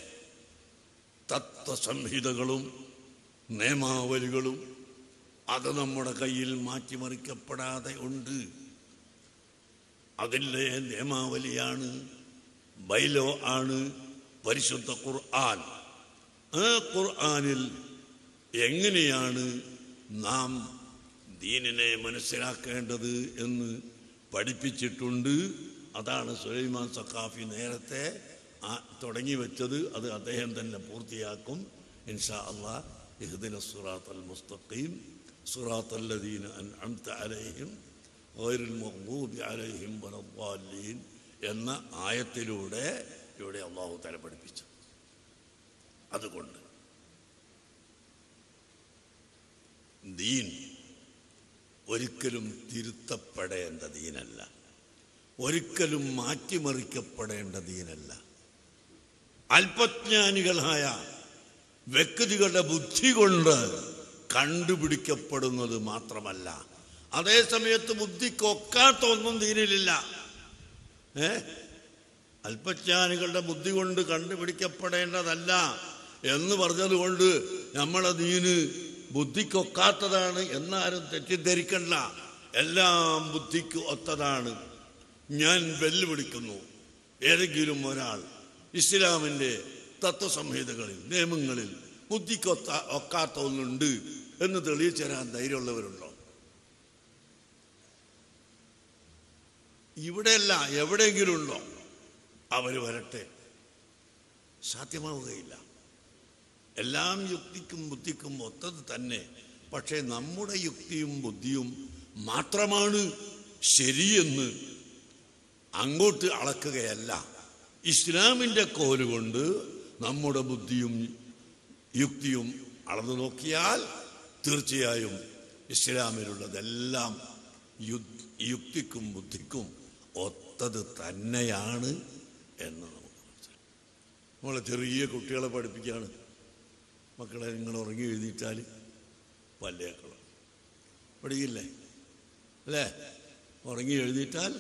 തത്വസംഹിതകളും നിയമാവലികളും അത് നമ്മുടെ കയ്യിൽ മാറ്റിമറിക്കപ്പെടാതെ ഉണ്ട് അതിലെ നിയമാവലിയാണ് ബൈലോ ആണ് പരിശുദ്ധ ഖുർആൻ ആ ഖുർആനിൽ എങ്ങനെയാണ് നാം ദീനിനെ മനസ്സിലാക്കേണ്ടത് എന്ന് പഠിപ്പിച്ചിട്ടുണ്ട് അതാണ് സുലൈമാൻ സഖാഫി നേരത്തെ ആ തുടങ്ങി വെച്ചത് അത് അദ്ദേഹം തന്നെ പൂർത്തിയാക്കും ഇൻഷാ അള്ളാ ഇഹ്ദിന സുറാത്തൽ മുസ്തഖീം സുറാത്തല്ലദീന അൻഅംത അലൈഹിം ഗൈറുൽ മഗ്ദൂബി അലൈഹിം വലദ്ദാലീൻ എന്ന ആയത്തിലൂടെ ഇവിടെ അള്ളാഹു തല പഠിപ്പിച്ചു അതുകൊണ്ട് ദീൻ ഒരിക്കലും തിരുത്തപ്പെടേണ്ട ദീനല്ല ഒരിക്കലും മാറ്റിമറിക്കപ്പെടേണ്ട ദീനല്ല അല്പജ്ഞാനികളായ വ്യക്തികളുടെ ബുദ്ധി കൊണ്ട് കണ്ടുപിടിക്കപ്പെടുന്നത് മാത്രമല്ല അതേ സമയത്ത് ബുദ്ധിക്കൊക്കാത്ത ഒന്നും ദീനിലില്ല ഏ അല്പജ്ഞാനികളുടെ ബുദ്ധി കൊണ്ട് കണ്ടുപിടിക്കപ്പെടേണ്ടതല്ല എന്ന് പറഞ്ഞതുകൊണ്ട് നമ്മളെ ദീന് ബുദ്ധിക്കൊക്കാത്തതാണ് എന്നാരും തെറ്റിദ്ധരിക്കണ്ട എല്ലാം ബുദ്ധിക്ക് ഒത്തതാണ് ഞാൻ വെല്ലുവിളിക്കുന്നു ഏതെങ്കിലും ഒരാൾ ഇസ്ലാമിൻ്റെ തത്വസംഹിതകളിൽ നിയമങ്ങളിൽ ബുദ്ധിക്കൊത്ത ഒക്കാത്ത ഒന്നുണ്ട് എന്ന് തെളിയിച്ചു തരാൻ ധൈര്യമുള്ളവരുണ്ടോ ഇവിടെയല്ല എവിടെയെങ്കിലും ഉണ്ടോ അവർ വരട്ടെ സാധ്യമാവുകയില്ല എല്ലാം യുക്തിക്കും ബുദ്ധിക്കും ഒത്തത് തന്നെ പക്ഷേ നമ്മുടെ യുക്തിയും ബുദ്ധിയും മാത്രമാണ് ശരിയെന്ന് അങ്ങോട്ട് അളക്കുകയല്ല ഇസ്ലാമിൻ്റെ കോലുകൊണ്ട് നമ്മുടെ ബുദ്ധിയും യുക്തിയും അളന്നു നോക്കിയാൽ തീർച്ചയായും ഇസ്ലാമിലുള്ളതെല്ലാം യു- യുക്തിക്കും ബുദ്ധിക്കും ഒത്തത് തന്നെയാണ് എന്ന് നമുക്ക് മനസ്സിലാക്കാം നമ്മൾ ചെറിയ കുട്ടികളെ പഠിപ്പിക്കുകയാണ് മക്കളെ നിങ്ങൾ ഉറങ്ങി എഴുതിയിട്ടാൽ പല്ലേക്കള പഠിക്കില്ലേ അല്ലേ ഉറങ്ങി എഴുതിയിട്ടാൽ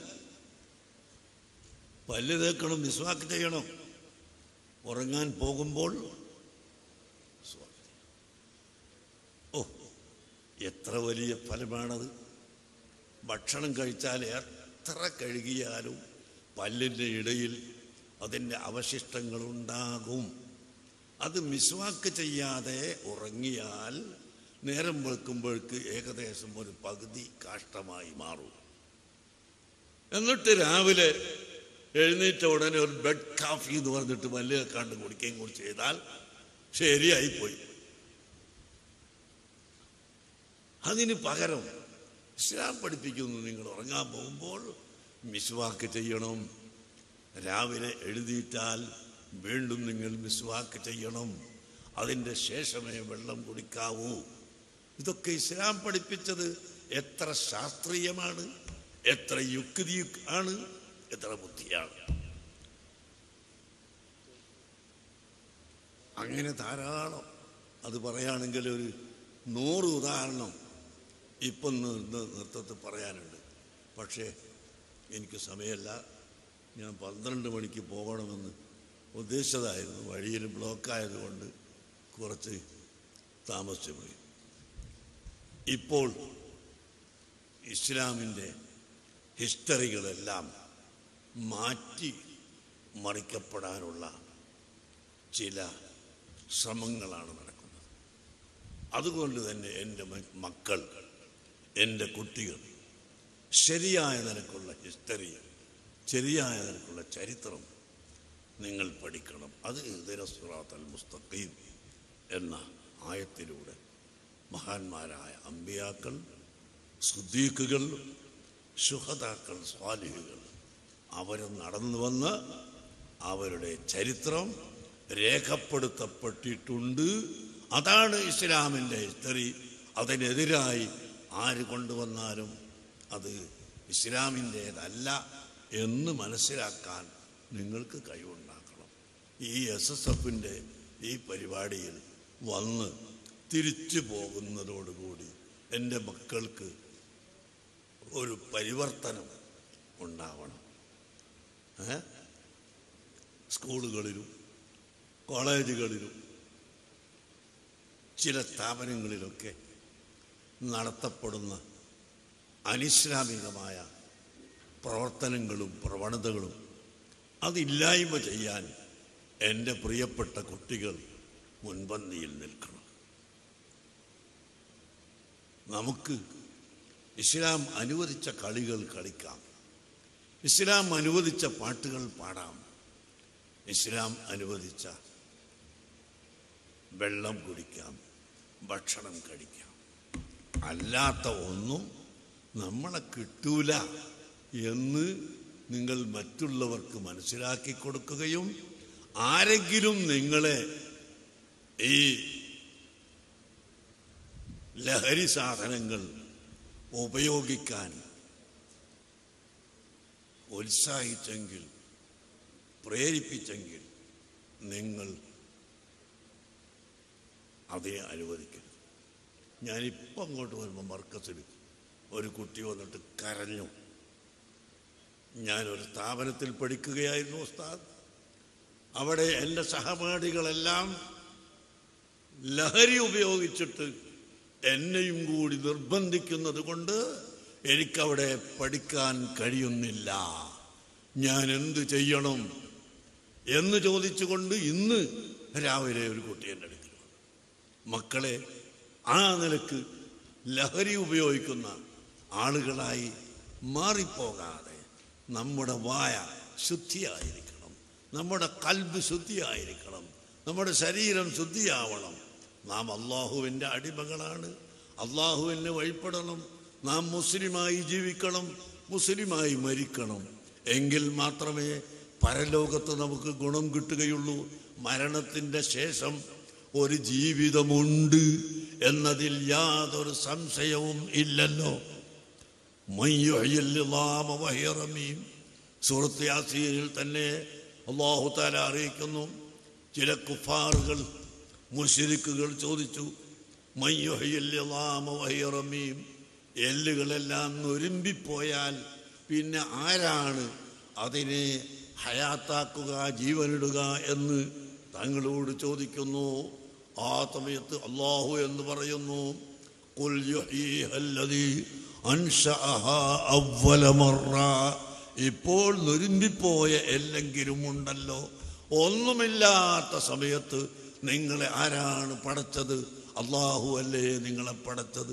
പല്ല് തേക്കണം നിസ്വാക്ക് ചെയ്യണം ഉറങ്ങാൻ പോകുമ്പോൾ നിസ്വാക്ക് ചെയ്യണം. ഓ എത്ര വലിയ ഫലമാണത് ഭക്ഷണം കഴിച്ചാൽ എത്ര കഴുകിയാലും പല്ലിൻ്റെ ഇടയിൽ അതിൻ്റെ അവശിഷ്ടങ്ങളുണ്ടാകും അത് മിസ്വാക്ക് ചെയ്യാതെ ഉറങ്ങിയാൽ നേരം വെളുക്കുമ്പോഴേക്ക് ഏകദേശം ഒരു പകുതി കാഷ്ടമായി മാറും എന്നിട്ട് രാവിലെ എഴുന്നേറ്റ ഉടനെ ഒരു ബെഡ് കാഫി എന്ന് പറഞ്ഞിട്ട് വലിയ കണ്ട് കുടിക്കുകയും കൂടി ചെയ്താൽ ശരിയായിപ്പോയി അതിന് പകരം ഇസ്ലാം പഠിപ്പിക്കുന്നു നിങ്ങൾ ഉറങ്ങാൻ പോകുമ്പോൾ മിസ്വാക്ക് ചെയ്യണം രാവിലെ എഴുതിയിട്ടാൽ വീണ്ടും നിങ്ങൾ മിസ്വാക്ക് ചെയ്യണം അതിൻ്റെ ശേഷമേ വെള്ളം കുടിക്കാവൂ ഇതൊക്കെ ഇസ്ലാം പഠിപ്പിച്ചത് എത്ര ശാസ്ത്രീയമാണ് എത്ര യുക്തി ആണ് എത്ര ബുദ്ധിയാണ് അങ്ങനെ ധാരാളം അത് പറയുകയാണെങ്കിൽ ഒരു നൂറ് ഉദാഹരണം ഇപ്പം നി- നി- നൃത്തത്തിൽ പറയാനുണ്ട് പക്ഷേ എനിക്ക് സമയമല്ല ഞാൻ പന്ത്രണ്ട് മണിക്ക് പോകണമെന്ന് ഉദ്ദേശിച്ചതായിരുന്നു വഴിയിൽ ബ്ലോക്കായതുകൊണ്ട് കുറച്ച് താമസിച്ചു പോയി ഇപ്പോൾ ഇസ്ലാമിൻ്റെ ഹിസ്റ്ററികളെല്ലാം മാറ്റി മറിക്കപ്പെടാനുള്ള ചില ശ്രമങ്ങളാണ് നടക്കുന്നത് അതുകൊണ്ട് തന്നെ എൻ്റെ മ- മക്കൾ എൻ്റെ കുട്ടികൾ ശരിയായ നിലക്കുള്ള ഹിസ്റ്ററി ശരിയായ നിലക്കുള്ള ചരിത്രം നിങ്ങൾ പഠിക്കണം അത് ഇഹ്ദിനസ്സുറാത്തൽ മുസ്തഖീം എന്ന ആയത്തിലൂടെ മഹാന്മാരായ അമ്പിയാക്കൾ സുദ്ദീഖുകൾ ശുഹതാക്കൾ സ്വാലിഹുകൾ അവർ നടന്നു വന്ന് അവരുടെ ചരിത്രം രേഖപ്പെടുത്തപ്പെട്ടിട്ടുണ്ട് അതാണ് ഇസ്ലാമിൻ്റെ ഹിസ്റ്ററി അതിനെതിരായി ആര് കൊണ്ടുവന്നാലും അത് ഇസ്ലാമിൻ്റേതല്ല എന്ന് മനസ്സിലാക്കാൻ നിങ്ങൾക്ക് കഴിവുണ്ടാക്കണം ഈ എസ് എസ് എഫിൻ്റെ ഈ പരിപാടിയിൽ വന്ന് തിരിച്ചു പോകുന്നതോടുകൂടി എൻ്റെ മക്കൾക്ക് ഒരു പരിവർത്തനം ഉണ്ടാവണം ഏ? സ്കൂളുകളിലും കോളേജുകളിലും ചില സ്ഥാപനങ്ങളിലൊക്കെ നടത്തപ്പെടുന്ന അനിസ്ലാമികമായ പ്രവർത്തനങ്ങളും പ്രവണതകളും അതില്ലായ്മ ചെയ്യാൻ എൻ്റെ പ്രിയപ്പെട്ട കുട്ടികൾ മുൻപന്തിയിൽ നിൽക്കണം നമുക്ക് ഇസ്ലാം അനുവദിച്ച കളികൾ കളിക്കാം ഇസ്ലാം അനുവദിച്ച പാട്ടുകൾ പാടാം ഇസ്ലാം അനുവദിച്ച വെള്ളം കുടിക്കാം ഭക്ഷണം കഴിക്കാം അല്ലാത്ത ഒന്നും നമ്മളെ കിട്ടൂല എന്ന് നിങ്ങൾ മറ്റുള്ളവർക്ക് മനസ്സിലാക്കി കൊടുക്കുകയും ആരെങ്കിലും നിങ്ങളെ ഈ ലഹരി സാധനങ്ങൾ ഉപയോഗിക്കാൻ ഉത്സാഹിച്ചെങ്കിൽ പ്രേരിപ്പിച്ചെങ്കിൽ നിങ്ങൾ അതിനെ അനുവദിക്കരുത് ഞാനിപ്പം അങ്ങോട്ട് വരുമ്പോൾ മർക്കസിൽ ഒരു കുട്ടി വന്നിട്ട് കരഞ്ഞു ഞാനൊരു സ്ഥാപനത്തിൽ പഠിക്കുകയായിരുന്നു ഉസ്താദ് അവിടെ എൻ്റെ സഹപാഠികളെല്ലാം ലഹരി ഉപയോഗിച്ചിട്ട് എന്നെയും കൂടി നിർബന്ധിക്കുന്നത് കൊണ്ട് എനിക്കവിടെ പഠിക്കാൻ കഴിയുന്നില്ല ഞാൻ എന്ത് ചെയ്യണം എന്ന് ചോദിച്ചുകൊണ്ട് ഇന്ന് രാവിലെ ഒരു കുട്ടി എൻ്റെ അടുക്കൽ വന്നു. മക്കളെ ആ നിലക്ക് ലഹരി ഉപയോഗിക്കുന്ന ആളുകളായി മാറിപ്പോകാതെ നമ്മുടെ വായ ശുദ്ധിയായിരിക്കണം നമ്മുടെ കൽബ് ശുദ്ധിയായിരിക്കണം നമ്മുടെ ശരീരം ശുദ്ധിയാവണം നാം അള്ളാഹുവിൻ്റെ അടിമകളാണ് അള്ളാഹുവിനെ വഴിപ്പെടണം നാം മുസ്ലിമായി ജീവിക്കണം മുസ്ലിമായി മരിക്കണം എങ്കിൽ മാത്രമേ പരലോകത്ത് നമുക്ക് ഗുണം കിട്ടുകയുള്ളൂ മരണത്തിൻ്റെ ശേഷം ഒരു ജീവിതമുണ്ട് എന്നതിൽ യാതൊരു സംശയവും ഇല്ലല്ലോ മയ്യൊയ്യല്ലാമീം സൂറത്ത് യാസീനിൽ തന്നെ അള്ളാഹു താല അറിയിക്കുന്നു ചില കുഫാറുകൾ മുഷിരിക്കുകൾ ചോദിച്ചു മയ്യൊയ്യല്ലാമീം എല്ലുകളെല്ലാം നൊരുമ്പിപ്പോയാൽ പിന്നെ ആരാണ് അതിനെ ഹയാത്താക്കുക ജീവനിടുക എന്ന് തങ്ങളോട് ചോദിക്കുന്നു ആ സമയത്ത് അള്ളാഹു എന്ന് പറയുന്നു "ഖുൽ യുഹ്യീഹല്ലദീ അൻശഅഹാ അവ്വല മർറ." ഇപ്പോൾ നുരുമ്പിപ്പോയ എല്ലെങ്കിലും ഉണ്ടല്ലോ ഒന്നുമില്ലാത്ത സമയത്ത് നിങ്ങളെ ആരാണ് പടച്ചത് അള്ളാഹു അല്ലേ നിങ്ങളെ പടച്ചത്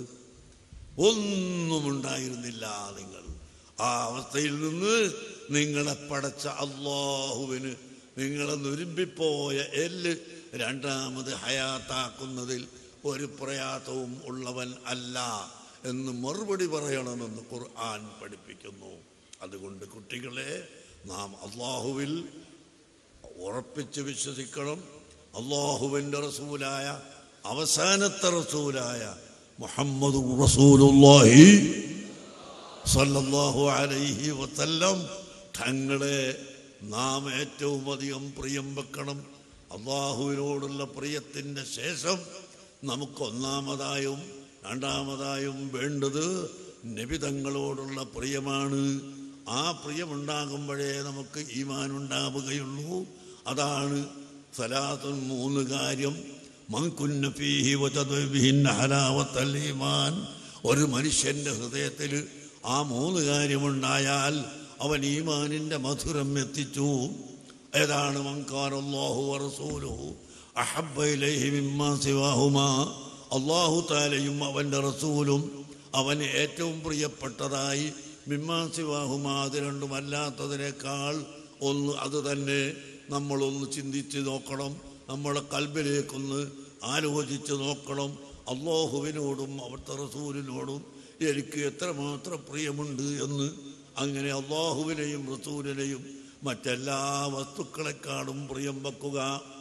ഒന്നുമുണ്ടായിരുന്നില്ല നിങ്ങൾ ആ അവസ്ഥയിൽ നിന്ന് നിങ്ങളെ പടച്ച അള്ളാഹുവിന് നിങ്ങളെ നുരുമ്പിപ്പോയ എല്ല് രണ്ടാമത് ഹയാത്താക്കുന്നതിൽ ഒരു പ്രയാസവും ഉള്ളവൻ അല്ല എന്ന് മറുപടി പറയണമെന്ന് ഖുർആൻ പഠിപ്പിക്കുന്നു അതുകൊണ്ട് കുട്ടികളെ നാം അള്ളാഹുവിൽ ഉറപ്പിച്ച് വിശ്വസിക്കണം അള്ളാഹുവിൻ്റെ റസൂലായ അവസാനത്തെ റസൂലായ മുഹമ്മദ് റസൂലുള്ളാഹി സല്ലല്ലാഹു അലൈഹി വസല്ലം തങ്ങളെ നാം ഏറ്റവും അധികം പ്രിയം വെക്കണം അള്ളാഹുവിനോടുള്ള പ്രിയത്തിൻ്റെ ശേഷം നമുക്ക് ഒന്നാമതായും രണ്ടാമതായും വേണ്ടത് നബിതങ്ങളോടുള്ള പ്രിയമാണ് ആ പ്രിയമുണ്ടാകുമ്പോഴേ നമുക്ക് ഈമാൻ ഉണ്ടാവുകയുള്ളൂ അതാണ് സലാത്തുൻ മൂന്ന് കാര്യം മങ്കുന്ന ഫീഹി വതദ്ബിഹിന്ന ഹലാവത്തൽ ഈമാൻ ഒരു മനുഷ്യന്റെ ഹൃദയത്തിൽ ആ മൂന്ന് കാര്യമുണ്ടായാൽ അവൻ ഈമാനിന്റെ മധുരം എത്തിച്ചു ഏതാണ് മങ്കാറല്ലാഹു റസൂലുഹു അഹബ്ബ ഇലൈഹി മിമ്മാ സിവാഹുമാ അള്ളാഹു താലയും അവൻ്റെ റസൂലും അവന് ഏറ്റവും പ്രിയപ്പെട്ടതായി മിമ്മാ സിവാഹുമാ അത് രണ്ടുമല്ലാത്തതിനേക്കാൾ ഒന്ന് അത് തന്നെ നമ്മളൊന്ന് ചിന്തിച്ച് നോക്കണം നമ്മളെ കൽബിലേക്കൊന്ന് ആലോചിച്ച് നോക്കണം അള്ളാഹുവിനോടും അവിടുത്തെ റസൂലിനോടും എനിക്ക് എത്രമാത്രം പ്രിയമുണ്ട് എന്ന് അങ്ങനെ അള്ളാഹുവിനെയും റസൂലിനെയും മറ്റെല്ലാ വസ്തുക്കളെക്കാളും പ്രിയം വെക്കുക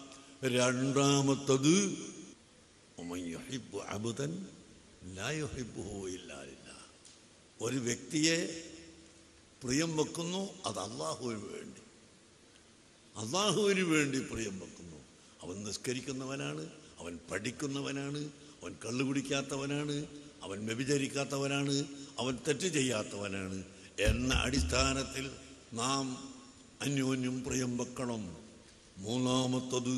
രണ്ടാമത്തത് ومن يحب عبدا لا يحبه إلا لله. ഒരു വ്യക്തിയെ പ്രിയം വെക്കുന്നു അത് അള്ളാഹുവിന് വേണ്ടി അള്ളാഹുവിന് വേണ്ടി പ്രിയം വെക്കുന്നു അവൻ നിസ്കരിക്കുന്നവനാണ് അവൻ അവൻ പഠിക്കുന്നവനാണ് അവൻ കള്ളു കുടിക്കാത്തവനാണ് അവൻ വ്യഭിചരിക്കാത്തവനാണ് അവൻ തെറ്റ് ചെയ്യാത്തവനാണ് എന്ന അടിസ്ഥാനത്തിൽ നാം അന്യോന്യം പ്രിയം വെക്കണം മൂന്നാമത്തത്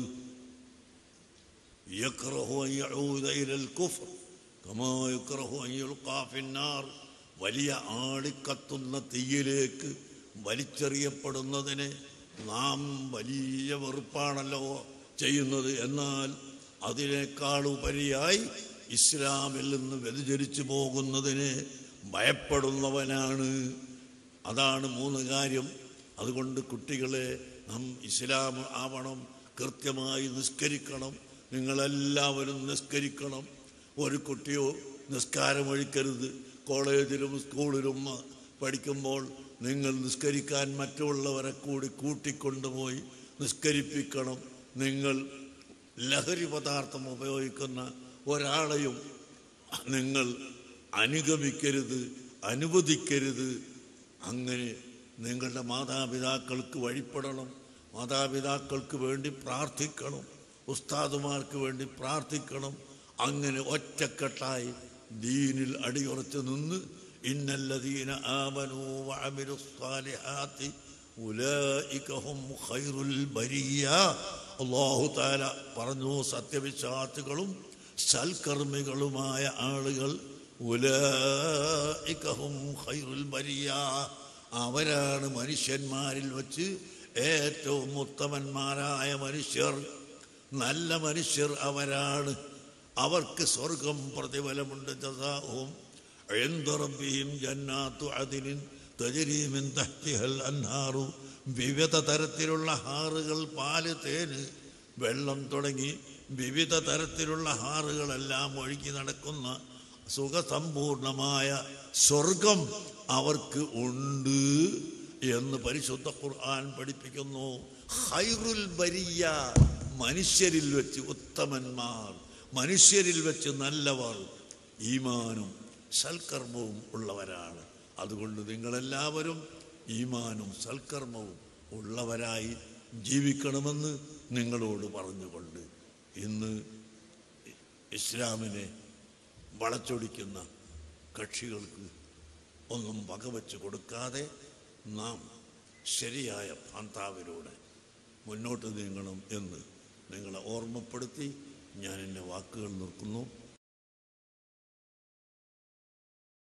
يكره أن يعود إلى الكفر كما يكره أن يلقى في النار വലിയ ആളിക്കത്തുന്ന തീയിലേക്ക് വലിച്ചെറിയപ്പെടുന്നതിന് നാം വലിയ വെറുപ്പാണല്ലോ ചെയ്യുന്നത് എന്നാൽ അതിനേക്കാൾ ഉപരിയായി ഇസ്ലാമിൽ നിന്ന് വ്യതിചരിച്ചു പോകുന്നതിന് ഭയപ്പെടുന്നവനാണ് അതാണ് മൂന്ന് കാര്യം അതുകൊണ്ട് കുട്ടികളെ നാം ഇസ്ലാം ആവണം കൃത്യമായി നിസ്കരിക്കണം നിങ്ങളെല്ലാവരും നിസ്കരിക്കണം ഒരു കുട്ടിയോ നിസ്കാരം ഒഴിക്കരുത് കോളേജിലും സ്കൂളിലും പഠിക്കുമ്പോൾ നിങ്ങൾ നിസ്കരിക്കാൻ മറ്റുള്ളവരെ കൂടി കൂട്ടിക്കൊണ്ടുപോയി നിസ്കരിപ്പിക്കണം നിങ്ങൾ ലഹരി പദാർത്ഥം ഉപയോഗിക്കുന്ന ഒരാളെയും നിങ്ങൾ അനുഗമിക്കരുത് അനുവദിക്കരുത് അങ്ങനെ നിങ്ങളുടെ മാതാപിതാക്കൾക്ക് വഴിപ്പെടണം മാതാപിതാക്കൾക്ക് വേണ്ടി പ്രാർത്ഥിക്കണം ഉസ്താദുമാർക്ക് വേണ്ടി പ്രാർത്ഥിക്കണം അങ്ങനെ ഒറ്റക്കെട്ടായി ദീനിൽ അടിയുറച്ചു നിന്ന് ഇന്നല്ലദീന ആമനൂ വഅമിലു സ്സാലിഹാത്തി ഉലൈക ഹും ഖൈറുൽ ബരിയ അല്ലാഹു തആല പറഞ്ഞു സത്യവിശ്വാസികളും സൽക്കർമ്മികളുമായ ആളുകൾ ഉലൈക ഹും ഖൈറുൽ ബരിയ അവരാണ് മനുഷ്യന്മാരിൽ വച്ച് ഏറ്റവും ഉത്തമന്മാരായ മനുഷ്യർ നല്ല മനുഷ്യർ അവരാണ് അവർക്ക് സ്വർഗം പ്രതിഫലമുണ്ട് ജസാഹും റബ്ബിഹിം ജന്നാത്തു അദിനിൻ തജരീ മിൻ തഹ്തിഹൽ അൻഹാറു വിവിധ തരത്തിലുള്ള ഹാറുകൾ പാല് തേന് വെള്ളം തുടങ്ങി വിവിധ തരത്തിലുള്ള ഹാറുകളെല്ലാം ഒഴുകി നടക്കുന്ന സുഖസമ്പൂർണമായ സ്വർഗം അവർക്ക് ഉണ്ട് എന്ന് പരിശുദ്ധ ഖുർആൻ പഠിപ്പിക്കുന്നു ഹൈറുൽ ബരിയ മനുഷ്യരിൽ വെച്ച് ഉത്തമന്മാർ മനുഷ്യരിൽ വെച്ച് നല്ലവർ ഈമാനും സൽക്കർമ്മവും ഉള്ളവരാണ് അതുകൊണ്ട് നിങ്ങളെല്ലാവരും ഈമാനും സൽക്കർമ്മവും ഉള്ളവരായി ജീവിക്കണമെന്ന് നിങ്ങളോട് പറഞ്ഞുകൊണ്ട് ഇന്ന് ഇസ്ലാമിനെ വളച്ചൊടിക്കുന്ന കക്ഷികൾക്ക് ഒന്നും വകവെച്ച് കൊടുക്കാതെ നാം ശരിയായ പാന്താവിലൂടെ മുന്നോട്ട് നീങ്ങണം എന്ന് നിങ്ങളെ ഓർമ്മപ്പെടുത്തി ഞാൻ എൻ്റെ വാക്കുകൾ നിർത്തുന്നു